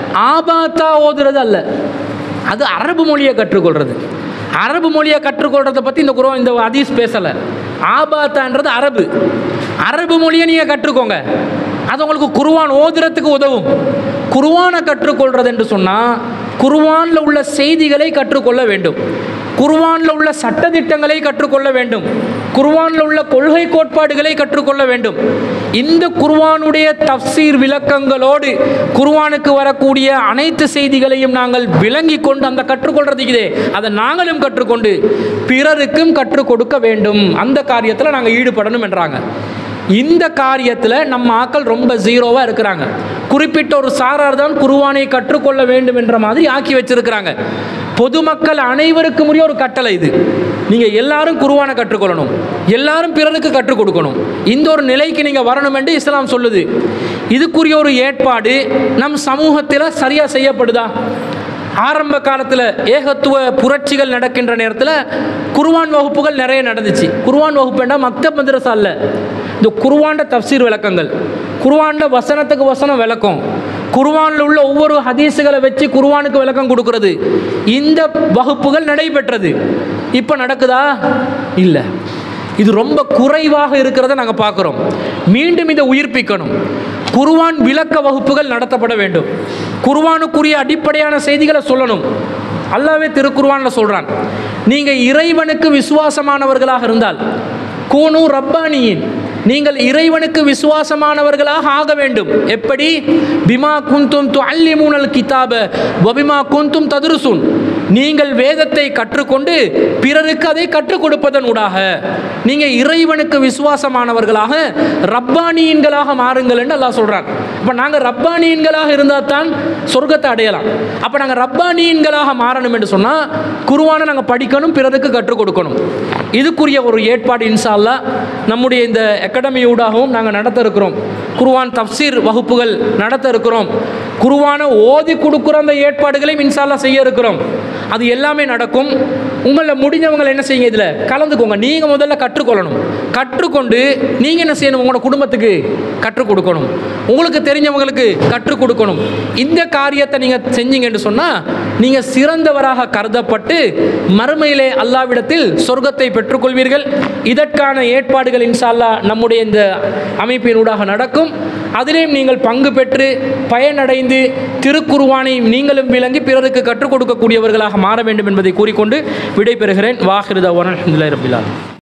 ஆபாத்தா ஓதுறது அல்ல அது அரபு மொழியை கற்றுக்கொள்றது அரபு மொழியை கற்றுக்கொள்றதை பற்றி இந்த குருவா இந்த ஹதீஸ் பேசலை ஆபாத்தான்றது அரபு அரபு மொழியை நீங்கள் கற்றுக்கோங்க அது உங்களுக்கு குருவான் ஓதுறதுக்கு உதவும் குருவானை கற்றுக்கொள்றது என்று சொன்னால் குருவானில் உள்ள செய்திகளை கற்றுக்கொள்ள வேண்டும் குர்வானில் உள்ள சட்டதிட்டங்களை கற்றுக்கொள்ள வேண்டும் குர்வானில் உள்ள கொள்கை கோட்பாடுகளை கற்றுக்கொள்ள வேண்டும் இந்த குர்வானுடைய தப்சீர் விளக்கங்களோடு குர்வானுக்கு வரக்கூடிய அனைத்து செய்திகளையும் நாங்கள் விளங்கி கொண்டு அந்த கற்றுக்கொள்றதுக்குதே அதை நாங்களும் கற்றுக்கொண்டு பிறருக்கும் கற்றுக் கொடுக்க வேண்டும் அந்த காரியத்தில் நாங்கள் ஈடுபடணும் என்றாங்க இந்த காரியத்தில் நம்ம ஆக்கள் ரொம்ப ஜீரோவாக இருக்கிறாங்க குறிப்பிட்ட ஒரு சாரார் தான் குருவானை கற்றுக்கொள்ள வேண்டும் என்ற மாதிரி ஆக்கி வச்சிருக்கிறாங்க பொதுமக்கள் அனைவருக்கும் உரிய ஒரு கட்டளை இது நீங்கள் எல்லாரும் குருவானை கற்றுக்கொள்ளணும் எல்லாரும் பிறருக்கு கற்றுக் கொடுக்கணும் இந்த ஒரு நிலைக்கு நீங்கள் வரணும் என்று இஸ்லாம் சொல்லுது இதுக்குரிய ஒரு ஏற்பாடு நம் சமூகத்தில் சரியாக செய்யப்படுதா ஆரம்ப காலத்தில் ஏகத்துவ புரட்சிகள் நடக்கின்ற நேரத்தில் குருவான் வகுப்புகள் நிறைய நடந்துச்சு குருவான் வகுப்புண்டா மக்தப் மദ്രസ அல்ல இந்த குருவாண்ட தப்சீர் விளக்கங்கள் குருவாண்ட வசனத்துக்கு வசனம் விளக்கம் குருவானில் உள்ள ஒவ்வொரு ஹதீஸுகளை வச்சு குருவானுக்கு விளக்கம் கொடுக்கறது இந்த வகுப்புகள் நடைபெற்றது இப்போ நடக்குதா இல்லை இது ரொம்ப குறைவாக இருக்கிறத நாங்கள் பார்க்குறோம் மீண்டும் இதை உயிர்ப்பிக்கணும் குருவான் விளக்க வகுப்புகள் நடத்தப்பட வேண்டும் குருவானுக்குரிய அடிப்படையான செய்திகளை சொல்லணும் அல்லாவே திருக்குருவானில் சொல்கிறான் நீங்கள் இறைவனுக்கு விசுவாசமானவர்களாக இருந்தால் கூனு ரப்பானியின் நீங்கள் இறைவனுக்கு விசுவாசமானவர்களாக ஆக வேண்டும் எப்படி பிமா குந்தும் துல்லிமூனல் கிதாப வபிமா குந்தும் ததுருசுன் நீங்கள் வேதத்தை கற்றுக்கொண்டு பிறருக்கு அதை கற்றுக் கொடுப்பதன் ஊடாக நீங்கள் இறைவனுக்கு விசுவாசமானவர்களாக ரப்பானியன்களாக மாறுங்கள் என்று அல்லாஹ் சொல்கிறான் இப்போ நாங்கள் ரப்பானியன்களாக இருந்தால் தான் சொர்க்கத்தை அடையலாம் அப்போ நாங்கள் ரப்பானியன்களாக மாறணும் என்று சொன்னால் குருவானை நாங்கள் படிக்கணும் பிறருக்கு கற்றுக் கொடுக்கணும் இதுக்குரிய ஒரு ஏற்பாடு இன்ஷா அல்லாஹ் நம்முடைய இந்த அகாடமியூடாகவும் நாங்கள் நடத்த இருக்கிறோம் குருவான் தப்சீர் வகுப்புகள் நடத்த இருக்கிறோம் குருவான ஓதி கொடுக்குற அந்த ஏற்பாடுகளையும் இன்ஷால்லா செய்ய இருக்கிறோம் அது எல்லாமே நடக்கும் உங்களில் முடிஞ்சவங்களை என்ன செய்யுங்க இதில் கலந்துக்கோங்க நீங்கள் முதல்ல கற்றுக்கொள்ளணும் கற்றுக்கொண்டு நீங்கள் என்ன செய்யணும் உங்களோட குடும்பத்துக்கு கற்றுக் கொடுக்கணும் உங்களுக்கு தெரிஞ்சவங்களுக்கு கற்றுக் கொடுக்கணும் இந்த காரியத்தை நீங்கள் செஞ்சீங்கன்னு சொன்னால் நீங்கள் சிறந்தவராக கருதப்பட்டு மறுமையிலே அல்லாவிடத்தில் சொர்க்கத்தை பெற்றுக்கொள்வீர்கள் இதற்கான ஏற்பாடுகள் இன்ஷா அல்லாஹ் நம்முடைய இந்த அமைப்பினூடாக நடக்கும் அதிலேயும் நீங்கள் பங்கு பெற்று பயனடைந்து திருக்குருவானை நீங்களும் விளங்கி பிறருக்கு கற்றுக் கொடுக்கக்கூடியவர்களாக மாற வேண்டும் என்பதை கூறிக்கொண்டு விடைபெறுகிறேன் வாஹிருதா ஒன் அலமதுல்லாஹி ரபிலால்